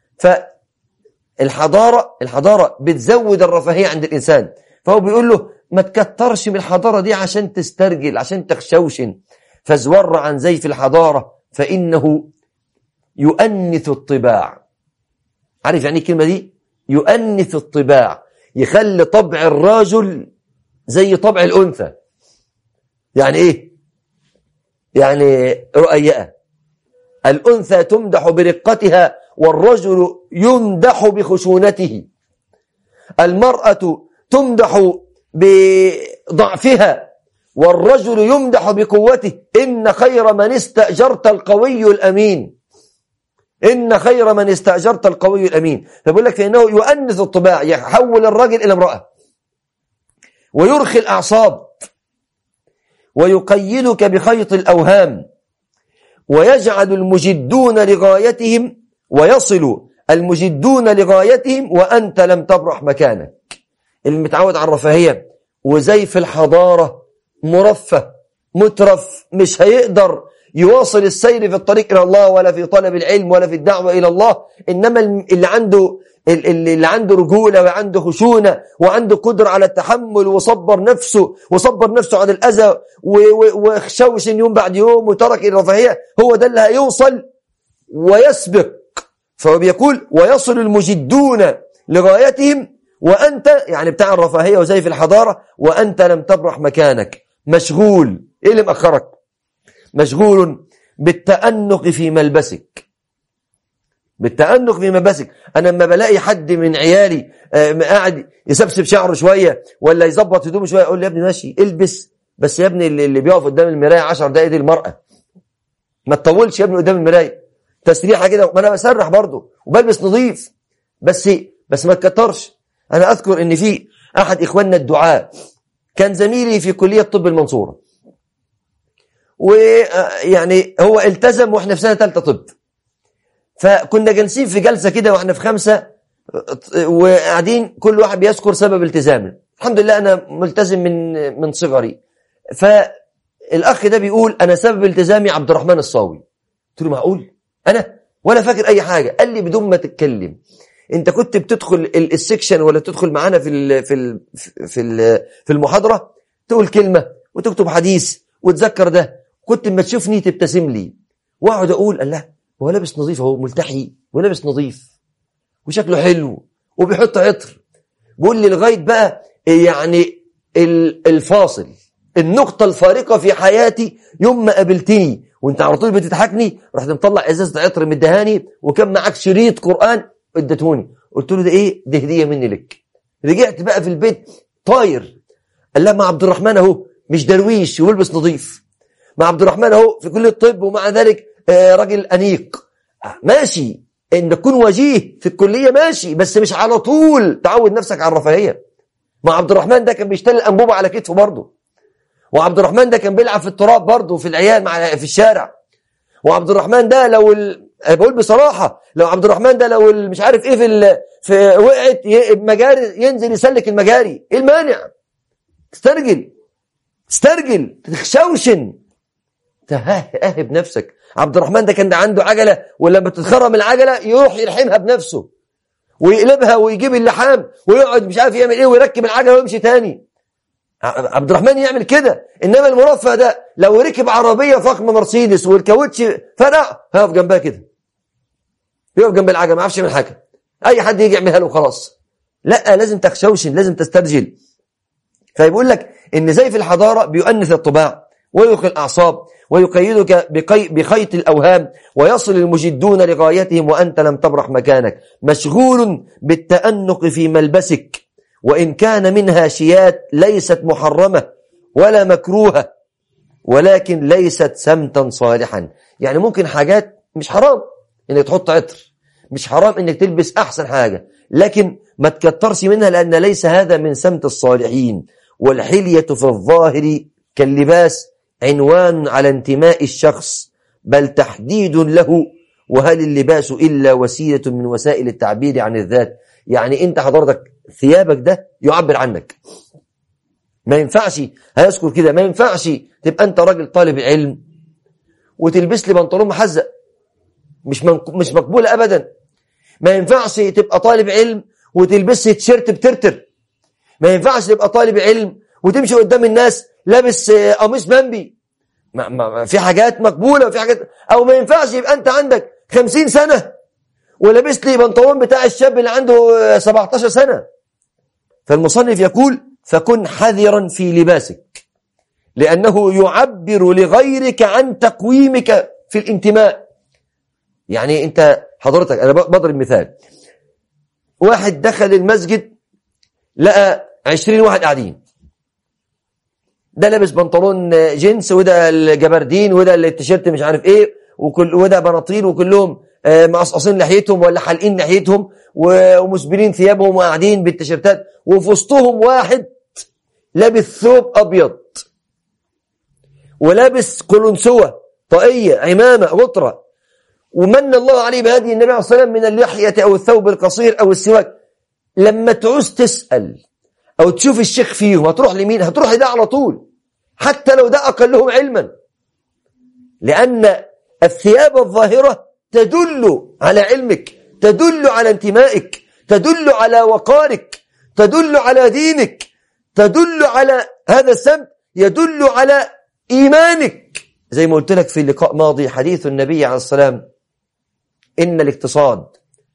فالحضارة الحضارة بتزود الرفاهية عند الإنسان فهو بيقول له ما تكترش من الحضارة دي عشان تسترجل عشان تخشوشن فازور عن زيف الحضارة فإنه يؤنث الطباع عارف يعني الكلمة دي يؤنث الطباع يخلي طبع الرجل زي طبع الأنثى يعني إيه يعني رؤيئة الأنثى تمدح برقتها والرجل يمدح بخشونته المرأة تمدح بضعفها والرجل يمدح بقوته إن خير من استأجرت القوي الأمين إن خير من استأجرت القوي الأمين فبقول لك فإنه يؤنث الطباع يحول الرجل إلى امرأة ويرخي الأعصاب ويقيدك بخيط الأوهام ويجعل المجدون لغايتهم ويصل المجدون لغايتهم وأنت لم تبرح مكانك المتعود على الرفاهية وزي في الحضارة مرفه مترف مش هيقدر يواصل السير في الطريق إلى الله ولا في طلب العلم ولا في الدعوة إلى الله إنما اللي عنده اللي عنده رجولة وعنده خشونة وعنده قدرة على التحمل وصبر نفسه وصبر نفسه عن الأذى وخشوش يوم بعد يوم وترك الرفاهية هو ده اللي هيوصل ويسبق فهو بيقول ويصل المجدون لغايتهم وأنت يعني بتاع الرفاهية وزي في الحضارة وأنت لم تبرح مكانك مشغول إيه اللي مأخرك مشغول بالتأنق في ملبسك بالتأنق في ملبسك أنا لما بلاقي حد من عيالي قاعد يسبسب شعره شوية ولا يظبط هدومه شوية أقول له يا ابني ماشي البس بس يا ابني اللي بيقف قدام المراية 10 دقايق دي المرأة ما تطولش يا ابني قدام المراية تسريحة كده ما أنا بسرح برضه وبلبس نظيف بس بس ما تكترش أنا أذكر إن في أحد إخواننا الدعاء كان زميلي في كلية طب المنصورة ويعني هو التزم واحنا في سنة ثالثة طب فكنا جالسين في جلسة كده واحنا في خمسة وقاعدين كل واحد بيذكر سبب التزامه الحمد لله أنا ملتزم من من صغري فالأخ ده بيقول أنا سبب التزامي عبد الرحمن الصاوي قلت له معقول أنا ولا فاكر أي حاجة قال لي بدون ما تتكلم انت كنت بتدخل السكشن ولا تدخل معانا في ال في ال في ال في المحاضره تقول كلمه وتكتب حديث وتذكر ده كنت اما تشوفني تبتسم لي واقعد اقول الله هو لابس نظيف اهو ملتحي ولابس نظيف وشكله حلو وبيحط عطر بيقول لي لغايه بقى يعني الفاصل النقطة الفارقة في حياتي يوم ما قابلتني وانت على طول بتضحكني رحت مطلع ازازة عطر مدهاني وكان معاك شريط قرآن ادتوني قلت له ده ايه ده هديه مني لك رجعت بقى في البيت طاير قال لها ما عبد الرحمن اهو مش درويش ويلبس نظيف مع عبد الرحمن اهو في كليه الطب ومع ذلك آه راجل انيق ماشي ان تكون وجيه في الكليه ماشي بس مش على طول تعود نفسك على الرفاهيه مع عبد الرحمن ده كان بيشتري الانبوبه على كتفه برضه وعبد الرحمن ده كان بيلعب في التراب برضه في العيال مع في الشارع وعبد الرحمن ده لو ال... بقول بصراحة لو عبد الرحمن ده لو مش عارف ايه في ال... في وقعت المجاري ينزل يسلك المجاري ايه المانع استرجل استرجل تخشوشن تهاب نفسك عبد الرحمن ده كان ده عنده عجلة ولما تتخرم العجلة يروح يلحمها بنفسه ويقلبها ويجيب اللحام ويقعد مش عارف يعمل ايه ويركب العجلة ويمشي تاني عبد الرحمن يعمل كده انما المرفه ده لو ركب عربيه فخمه مرسيدس والكاوتش فرع هيقف جنبها كده يقف جنب العجله ما يعرفش يعمل حاجه اي حد يجي يعملها له خلاص لا لازم تخشوشن لازم تسترجل فيقول لك ان زي في الحضاره بيؤنث الطباع ويلقي الاعصاب ويقيدك بقي بخيط الاوهام ويصل المجدون لغايتهم وانت لم تبرح مكانك مشغول بالتانق في ملبسك وإن كان منها شيات ليست محرمة ولا مكروهة ولكن ليست سمتا صالحا يعني ممكن حاجات مش حرام انك تحط عطر مش حرام انك تلبس احسن حاجة لكن ما تكترش منها لان ليس هذا من سمت الصالحين والحلية في الظاهر كاللباس عنوان على انتماء الشخص بل تحديد له وهل اللباس إلا وسيلة من وسائل التعبير عن الذات يعني انت حضرتك ثيابك ده يعبر عنك ما ينفعش هيذكر كده ما ينفعش تبقى انت راجل طالب علم وتلبس لي بنطلون محزق مش مش مقبول ابدا ما ينفعش تبقى طالب علم وتلبس تيشيرت بترتر ما ينفعش تبقى طالب علم وتمشي قدام الناس لابس قميص بامبي ما ما في حاجات مقبوله وفي حاجات او ما ينفعش يبقى انت عندك خمسين سنه ولابس لي بنطلون بتاع الشاب اللي عنده 17 سنه فالمصنف يقول فكن حذرا في لباسك لأنه يعبر لغيرك عن تقويمك في الانتماء يعني أنت حضرتك أنا بضرب مثال واحد دخل المسجد لقى عشرين واحد قاعدين ده لابس بنطلون جينز وده الجبردين وده التيشيرت مش عارف ايه وكل وده بناطيل وكلهم مقصقصين لحيتهم ولا حالقين لحيتهم ومسبلين ثيابهم وقاعدين بالتيشيرتات وفي وسطهم واحد لابس ثوب ابيض ولابس قلنسوه طاقية عمامة غطرة ومن الله عليه بهدي النبي عليه الصلاة والسلام من اللحية أو الثوب القصير أو السواك لما تعوز تسأل أو تشوف الشيخ فيهم هتروح لمين هتروح لده على طول حتى لو ده أقلهم علما لأن الثياب الظاهرة تدل على علمك تدل على انتمائك تدل على وقارك تدل على دينك تدل على هذا السمت يدل على إيمانك زي ما قلت لك في لقاء ماضي حديث النبي عليه السلام إن الاقتصاد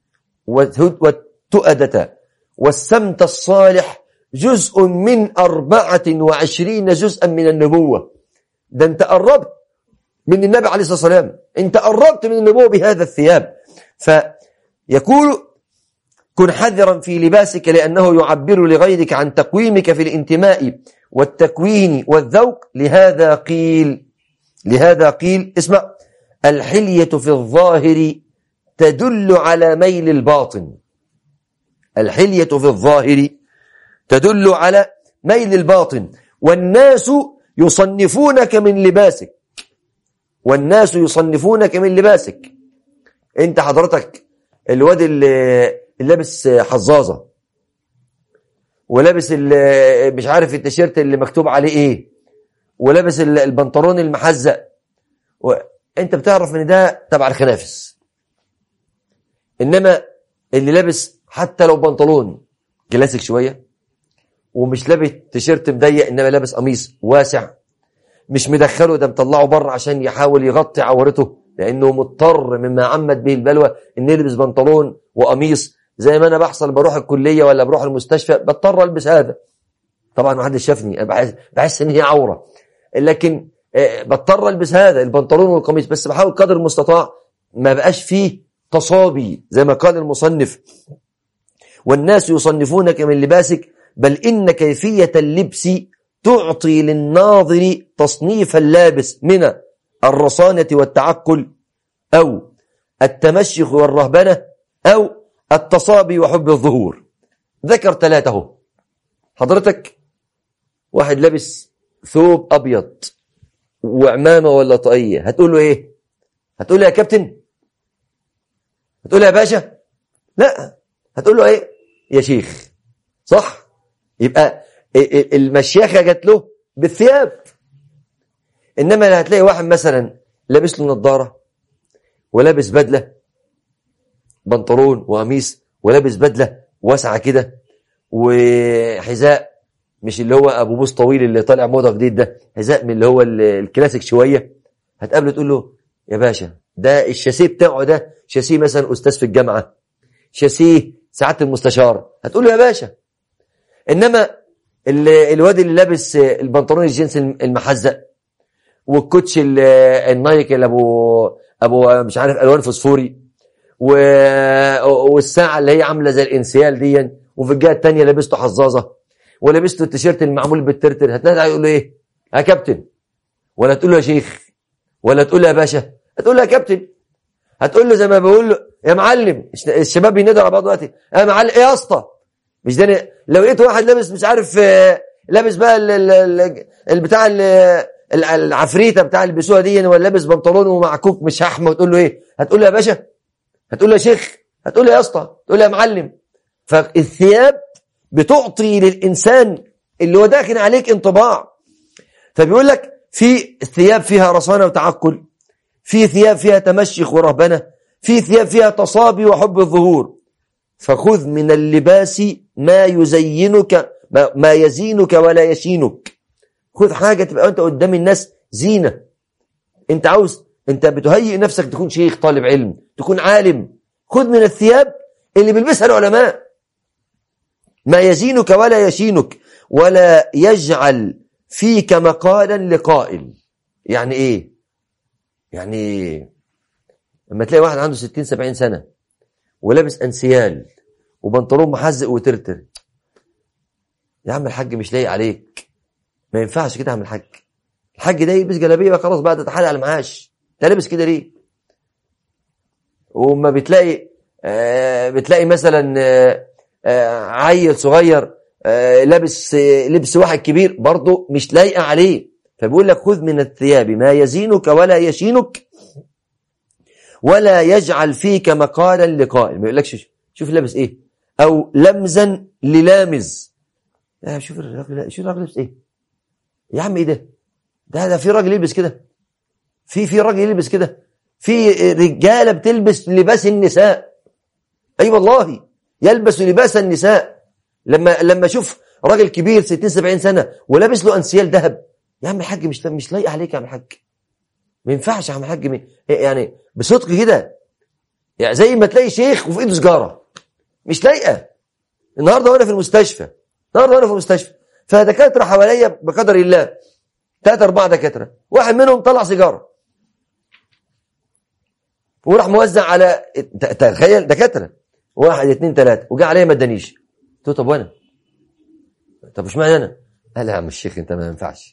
والتؤدة والسمت الصالح جزء من أربعة وعشرين جزءا من النبوة ده انت قربت من النبي عليه الصلاة والسلام انت قربت من النبوة بهذا الثياب فيقول كن حذرا في لباسك لأنه يعبر لغيرك عن تقويمك في الانتماء والتكوين والذوق لهذا قيل لهذا قيل اسمع الحلية في الظاهر تدل على ميل الباطن الحلية في الظاهر تدل على ميل الباطن والناس يصنفونك من لباسك والناس يصنفونك من لباسك انت حضرتك الواد اللي لابس حظاظة ولابس مش عارف التيشيرت اللي مكتوب عليه ايه ولابس البنطلون المحزق انت بتعرف ان ده تبع الخنافس انما اللي لابس حتى لو بنطلون كلاسيك شويه ومش لابس تيشيرت مضيق انما لابس قميص واسع مش مدخله ده مطلعه بره عشان يحاول يغطي عورته لانه مضطر مما عمت به البلوى ان يلبس بنطلون وقميص زي ما انا بحصل بروح الكليه ولا بروح المستشفى بضطر البس هذا طبعا ما حدش شافني بحس, بحس ان هي عوره لكن بضطر البس هذا البنطلون والقميص بس بحاول قدر المستطاع ما بقاش فيه تصابي زي ما قال المصنف والناس يصنفونك من لباسك بل إن كيفية اللبس تعطي للناظر تصنيف اللابس من الرصانة والتعقل أو التمشخ والرهبنة أو التصابي وحب الظهور ذكر ثلاثة حضرتك واحد لابس ثوب أبيض وعمامة ولا طاقية هتقول له إيه هتقول له يا كابتن هتقول له يا باشا لا هتقول له إيه يا شيخ صح يبقى المشيخة جات له بالثياب إنما هتلاقي واحد مثلا لابس له نظارة ولابس بدلة بنطلون وقميص ولابس بدلة واسعة كده وحذاء مش اللي هو ابو بوس طويل اللي طالع موضه جديد ده حذاء من اللي هو الكلاسيك شويه هتقابله تقول له يا باشا ده الشاسيه بتاعه ده شاسيه مثلا استاذ في الجامعه شاسيه سعاده المستشار هتقول له يا باشا انما الواد اللي لابس البنطلون الجينز المحزق والكوتش النايك اللي ابو ابو مش عارف الوان فوسفوري والساعه اللي هي عامله زي الانسيال دي وفي الجهه الثانيه لابسته حظاظه ولبسته التيشيرت المعمول بالترتر هتلاقي يقول له ايه يا كابتن ولا تقول له يا شيخ ولا تقول له يا باشا هتقول له يا كابتن هتقول له زي ما بقول له يا معلم الشباب بينادوا على بعض دلوقتي يا معلم ايه يا اسطى مش ده لو لقيت واحد لابس مش عارف لابس بقى البتاع العفريته بتاع اللي بيلبسوها دي ولا لابس بنطلون ومعكوك مش هحمى وتقول له ايه هتقول له يا باشا هتقول له يا شيخ هتقول له يا اسطى تقول له يا معلم فالثياب بتعطي للإنسان اللي هو داخل عليك انطباع فبيقول لك في ثياب فيها رصانة وتعقل في ثياب فيها تمشخ ورهبنة في ثياب فيها تصابي وحب الظهور فخذ من اللباس ما يزينك ما يزينك ولا يشينك خذ حاجة تبقى أنت قدام الناس زينة أنت عاوز أنت بتهيئ نفسك تكون شيخ طالب علم تكون عالم خذ من الثياب اللي بيلبسها العلماء ما يزينك ولا يشينك ولا يجعل فيك مقالا لقائل يعني ايه يعني لما تلاقي واحد عنده 60 70 سنة ولابس انسيال وبنطلون محزق وترتر يا عم الحاج مش لايق عليك ما ينفعش كده يا عم الحاج الحاج ده يلبس جلابيه خلاص بقى تتحال على المعاش انت لابس كده ليه وما بتلاقي آه بتلاقي مثلا آه آه عيل صغير آه لابس آه لبس واحد كبير برضه مش لايقه عليه فبيقول لك خذ من الثياب ما يزينك ولا يشينك ولا يجعل فيك مقالا لقائل ما يقولكش شوف لابس ايه او لمزا للامز لا شوف الراجل شوف الراجل لابس ايه يا عم ايه ده ده ده في راجل يلبس كده في في راجل يلبس كده في رجاله بتلبس لباس النساء اي أيوة والله يلبس لباس النساء لما لما اشوف راجل كبير 60 70 سنه ولابس له انسيال ذهب يا عم الحاج مش مش لايق عليك يا عم الحاج ما ينفعش يا عم الحاج يعني بصدق كده يعني زي ما تلاقي شيخ وفي ايده سجاره مش لايقه النهارده وانا في المستشفى النهارده وانا في المستشفى فدكاتره حواليا بقدر الله ثلاثة أربعة دكاترة واحد منهم طلع سيجارة وراح موزع على تخيل دكاترة واحد اثنين ثلاثة وجاء عليا ما ادانيش قلت له طب وانا طب مش معنى انا قال يا عم الشيخ انت ما ينفعش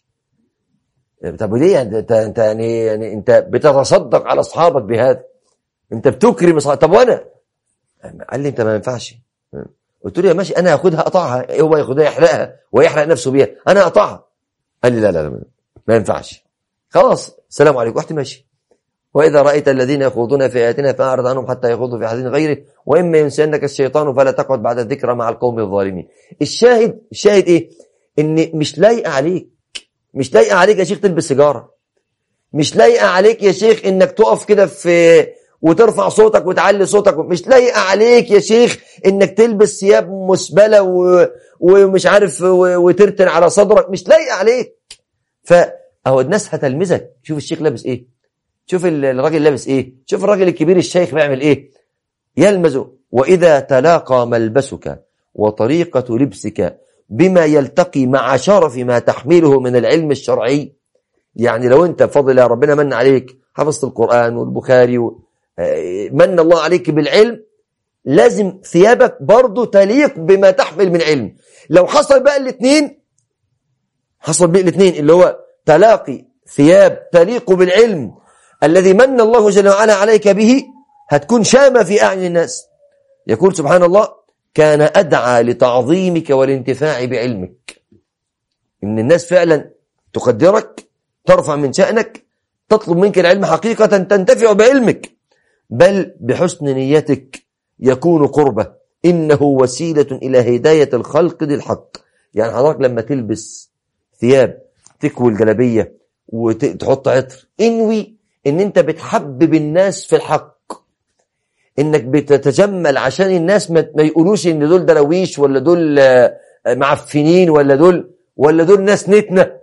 طب وليه انت انت يعني يعني انت بتتصدق على اصحابك بهذا انت بتكرم اصحابك طب وانا قال لي انت ما ينفعش قلت له يا ماشي انا هاخدها اقطعها هو ياخدها يحرقها ويحرق نفسه بيها انا اقطعها قال لي لا لا لا ما ينفعش خلاص السلام عليكم رحت ماشي وإذا رأيت الذين يخوضون في آياتنا فأعرض عنهم حتى يخوضوا في حديث غيره وإما ينسينك الشيطان فلا تقعد بعد الذكرى مع القوم الظالمين الشاهد الشاهد إيه إن مش لايقة عليك مش لايقة عليك يا شيخ تلبس سيجارة مش لايقة عليك يا شيخ إنك تقف كده في وترفع صوتك وتعلي صوتك مش لايقة عليك يا شيخ إنك تلبس ثياب مسبلة و... ومش عارف و... وترتن على صدرك مش لايقة عليك فأهو الناس هتلمزك شوف الشيخ لابس إيه شوف الراجل لابس ايه شوف الراجل الكبير الشيخ بيعمل ايه يلمز واذا تلاقى ملبسك وطريقه لبسك بما يلتقي مع شرف ما تحمله من العلم الشرعي يعني لو انت بفضل الله ربنا من عليك حفظت القران والبخاري و... من الله عليك بالعلم لازم ثيابك برضه تليق بما تحمل من علم لو حصل بقى الاثنين حصل بقى الاثنين اللي هو تلاقي ثياب تليق بالعلم الذي من الله جل وعلا عليك به هتكون شامة في أعين الناس يقول سبحان الله كان أدعى لتعظيمك والانتفاع بعلمك إن الناس فعلا تقدرك ترفع من شأنك تطلب منك العلم حقيقة تنتفع بعلمك بل بحسن نيتك يكون قربة إنه وسيلة إلى هداية الخلق للحق يعني حضرتك لما تلبس ثياب تكوي الجلبية وتحط عطر انوي ان انت بتحبب الناس في الحق انك بتتجمل عشان الناس ما يقولوش ان دول درويش ولا دول معفنين ولا دول ولا دول ناس نتنه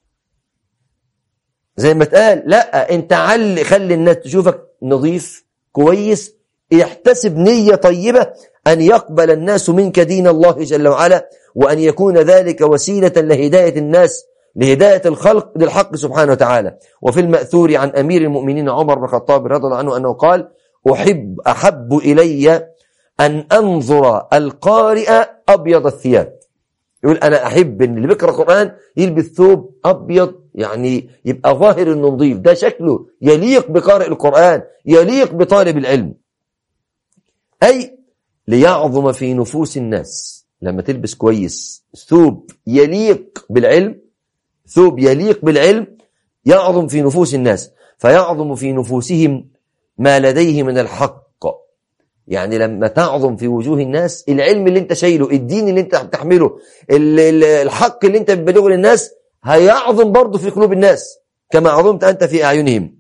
زي ما اتقال لا انت علي خلي الناس تشوفك نظيف كويس يحتسب نية طيبة أن يقبل الناس منك دين الله جل وعلا وأن يكون ذلك وسيلة لهداية الناس لهداية الخلق للحق سبحانه وتعالى وفي المأثور عن أمير المؤمنين عمر بن الخطاب رضي الله عنه أنه قال أحب أحب إلي أن أنظر القارئ أبيض الثياب يقول أنا أحب أن اللي بيقرأ القرآن يلبس ثوب أبيض يعني يبقى ظاهر أنه نظيف ده شكله يليق بقارئ القرآن يليق بطالب العلم أي ليعظم في نفوس الناس لما تلبس كويس ثوب يليق بالعلم ثوب يليق بالعلم يعظم في نفوس الناس فيعظم في نفوسهم ما لديه من الحق يعني لما تعظم في وجوه الناس العلم اللي انت شايله الدين اللي انت بتحمله الحق اللي انت بتبلغه للناس هيعظم برضه في قلوب الناس كما عظمت أنت في أعينهم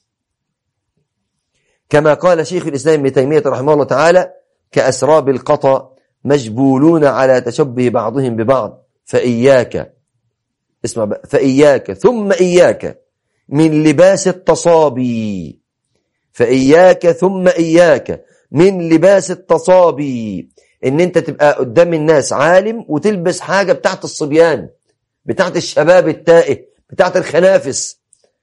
كما قال شيخ الإسلام ابن تيمية رحمه الله تعالى كأسراب القطا مجبولون على تشبه بعضهم ببعض فإياك اسمع بقى فإياك ثم إياك من لباس التصابي فإياك ثم إياك من لباس التصابي ان انت تبقى قدام الناس عالم وتلبس حاجة بتاعت الصبيان بتاعت الشباب التائه بتاعت الخنافس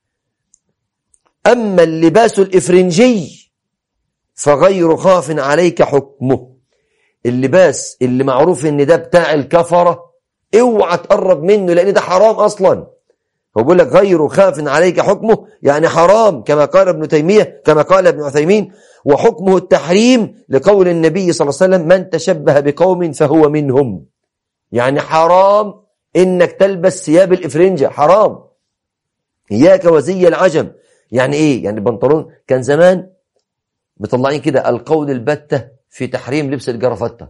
أما اللباس الإفرنجي فغير خاف عليك حكمه اللباس اللي معروف ان ده بتاع الكفرة اوعى تقرب منه لان ده حرام اصلا هو بيقول لك غير خاف عليك حكمه يعني حرام كما قال ابن تيمية كما قال ابن عثيمين وحكمه التحريم لقول النبي صلى الله عليه وسلم من تشبه بقوم فهو منهم يعني حرام انك تلبس ثياب الافرنجة حرام إياك وزي العجم يعني إيه يعني البنطلون كان زمان مطلعين كده القول البتة في تحريم لبس الجرافته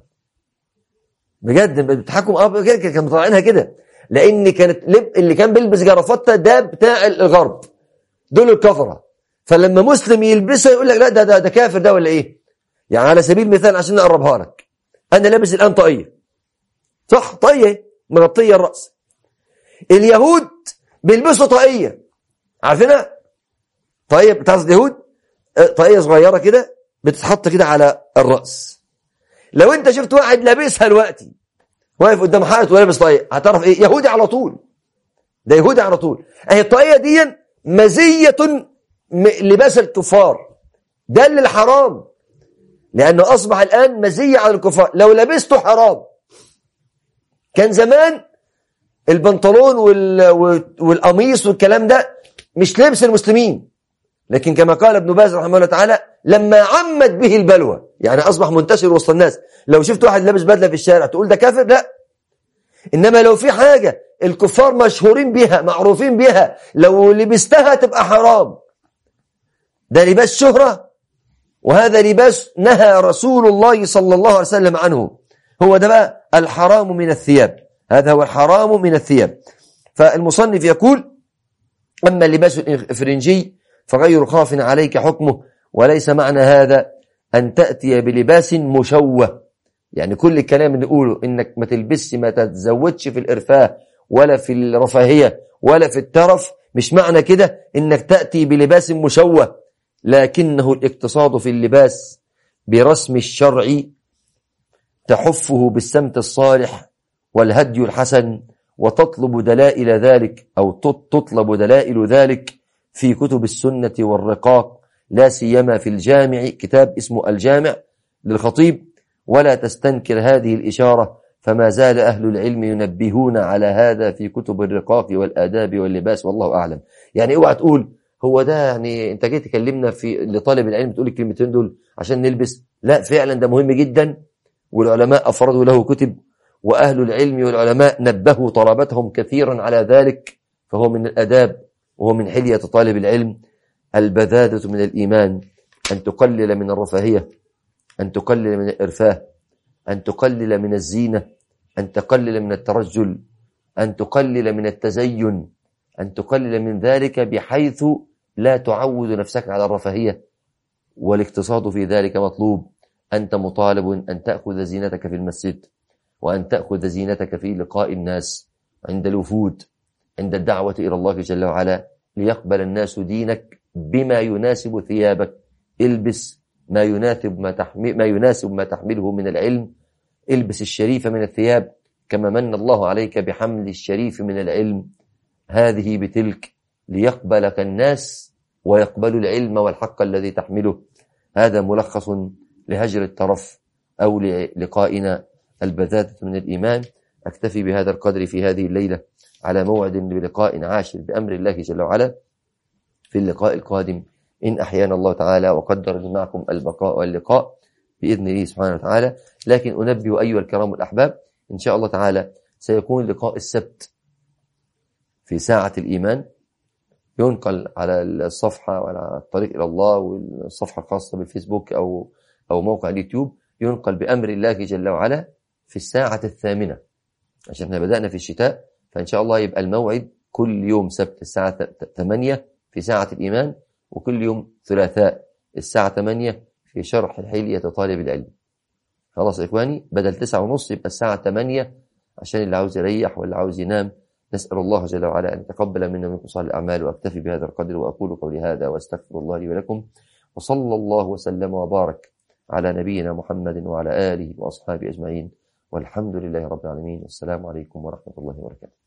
بجد بيضحكوا اه كده كانوا مطلعينها كده لان كانت لب اللي كان بيلبس جرافته ده بتاع الغرب دول الكفره فلما مسلم يلبسها يقول لك لا ده ده, ده كافر ده ولا ايه يعني على سبيل المثال عشان نقربها لك انا لابس الان طاقيه صح طاقيه مغطيه الراس اليهود بيلبسوا طاقيه عارفينها طيب بتاعت اليهود طاقيه صغيره كده بتتحط كده على الراس لو انت شفت واحد لابسها دلوقتي واقف قدام حائط ولابس طاقيه هتعرف ايه يهودي على طول ده يهودي على طول اهي الطاقيه دي مزيه لباس الكفار ده اللي الحرام لانه اصبح الان مزيه على الكفار لو لبسته حرام كان زمان البنطلون والقميص والكلام ده مش لبس المسلمين لكن كما قال ابن باز رحمه الله تعالى لما عمت به البلوى يعني أصبح منتشر وسط الناس لو شفت واحد لابس بدلة في الشارع تقول ده كافر لا إنما لو في حاجة الكفار مشهورين بها معروفين بها لو لبستها تبقى حرام ده لباس شهرة وهذا لباس نهى رسول الله صلى الله عليه وسلم عنه هو ده بقى الحرام من الثياب هذا هو الحرام من الثياب فالمصنف يقول أما اللباس الإفرنجي فغير خاف عليك حكمه وليس معنى هذا أن تأتي بلباس مشوه يعني كل الكلام اللي نقوله إنك ما تلبسش ما تتزودش في الإرفاه ولا في الرفاهية ولا في الترف مش معنى كده إنك تأتي بلباس مشوه لكنه الاقتصاد في اللباس برسم الشرع تحفه بالسمت الصالح والهدي الحسن وتطلب دلائل ذلك أو تطلب دلائل ذلك في كتب السنة والرقاق لا سيما في الجامع كتاب اسمه الجامع للخطيب ولا تستنكر هذه الإشارة فما زال أهل العلم ينبهون على هذا في كتب الرقاق والآداب واللباس والله أعلم يعني اوعى تقول هو ده يعني انت جاي تكلمنا في لطالب العلم تقول الكلمتين دول عشان نلبس لا فعلا ده مهم جدا والعلماء أفردوا له كتب وأهل العلم والعلماء نبهوا طلبتهم كثيرا على ذلك فهو من الأداب وهو من حلية طالب العلم البذاذة من الإيمان أن تقلل من الرفاهية أن تقلل من الإرفاه أن تقلل من الزينة أن تقلل من الترجل أن تقلل من التزين أن تقلل من ذلك بحيث لا تعود نفسك على الرفاهية والاقتصاد في ذلك مطلوب أنت مطالب أن تأخذ زينتك في المسجد وأن تأخذ زينتك في لقاء الناس عند الوفود عند الدعوة إلى الله جل وعلا ليقبل الناس دينك بما يناسب ثيابك البس ما يناسب ما, تحمل ما يناسب ما تحمله من العلم البس الشريف من الثياب كما من الله عليك بحمل الشريف من العلم هذه بتلك ليقبلك الناس ويقبلوا العلم والحق الذي تحمله هذا ملخص لهجر الترف أو لقائنا البذاذة من الإيمان أكتفي بهذا القدر في هذه الليلة على موعد بلقاء عاشر بأمر الله جل وعلا في اللقاء القادم إن أحيانا الله تعالى وقدر لي معكم البقاء واللقاء بإذن الله سبحانه وتعالى لكن أنبه أيها الكرام الأحباب إن شاء الله تعالى سيكون لقاء السبت في ساعة الإيمان ينقل على الصفحة وعلى الطريق إلى الله والصفحة الخاصة بالفيسبوك أو أو موقع اليوتيوب ينقل بأمر الله جل وعلا في الساعة الثامنة عشان احنا بدأنا في الشتاء فإن شاء الله يبقى الموعد كل يوم سبت الساعة 8 في ساعة الإيمان وكل يوم ثلاثاء الساعة 8 في شرح حلية طالب العلم خلاص إخواني بدل 9 ونص يبقى الساعة 8 عشان اللي عاوز يريح واللي عاوز ينام نسأل الله جل وعلا أن يتقبل منا منكم صالح الأعمال وأكتفي بهذا القدر وأقول قولي هذا وأستغفر الله لي ولكم وصلى الله وسلم وبارك على نبينا محمد وعلى آله وأصحابه أجمعين والحمد لله رب العالمين والسلام عليكم ورحمة الله وبركاته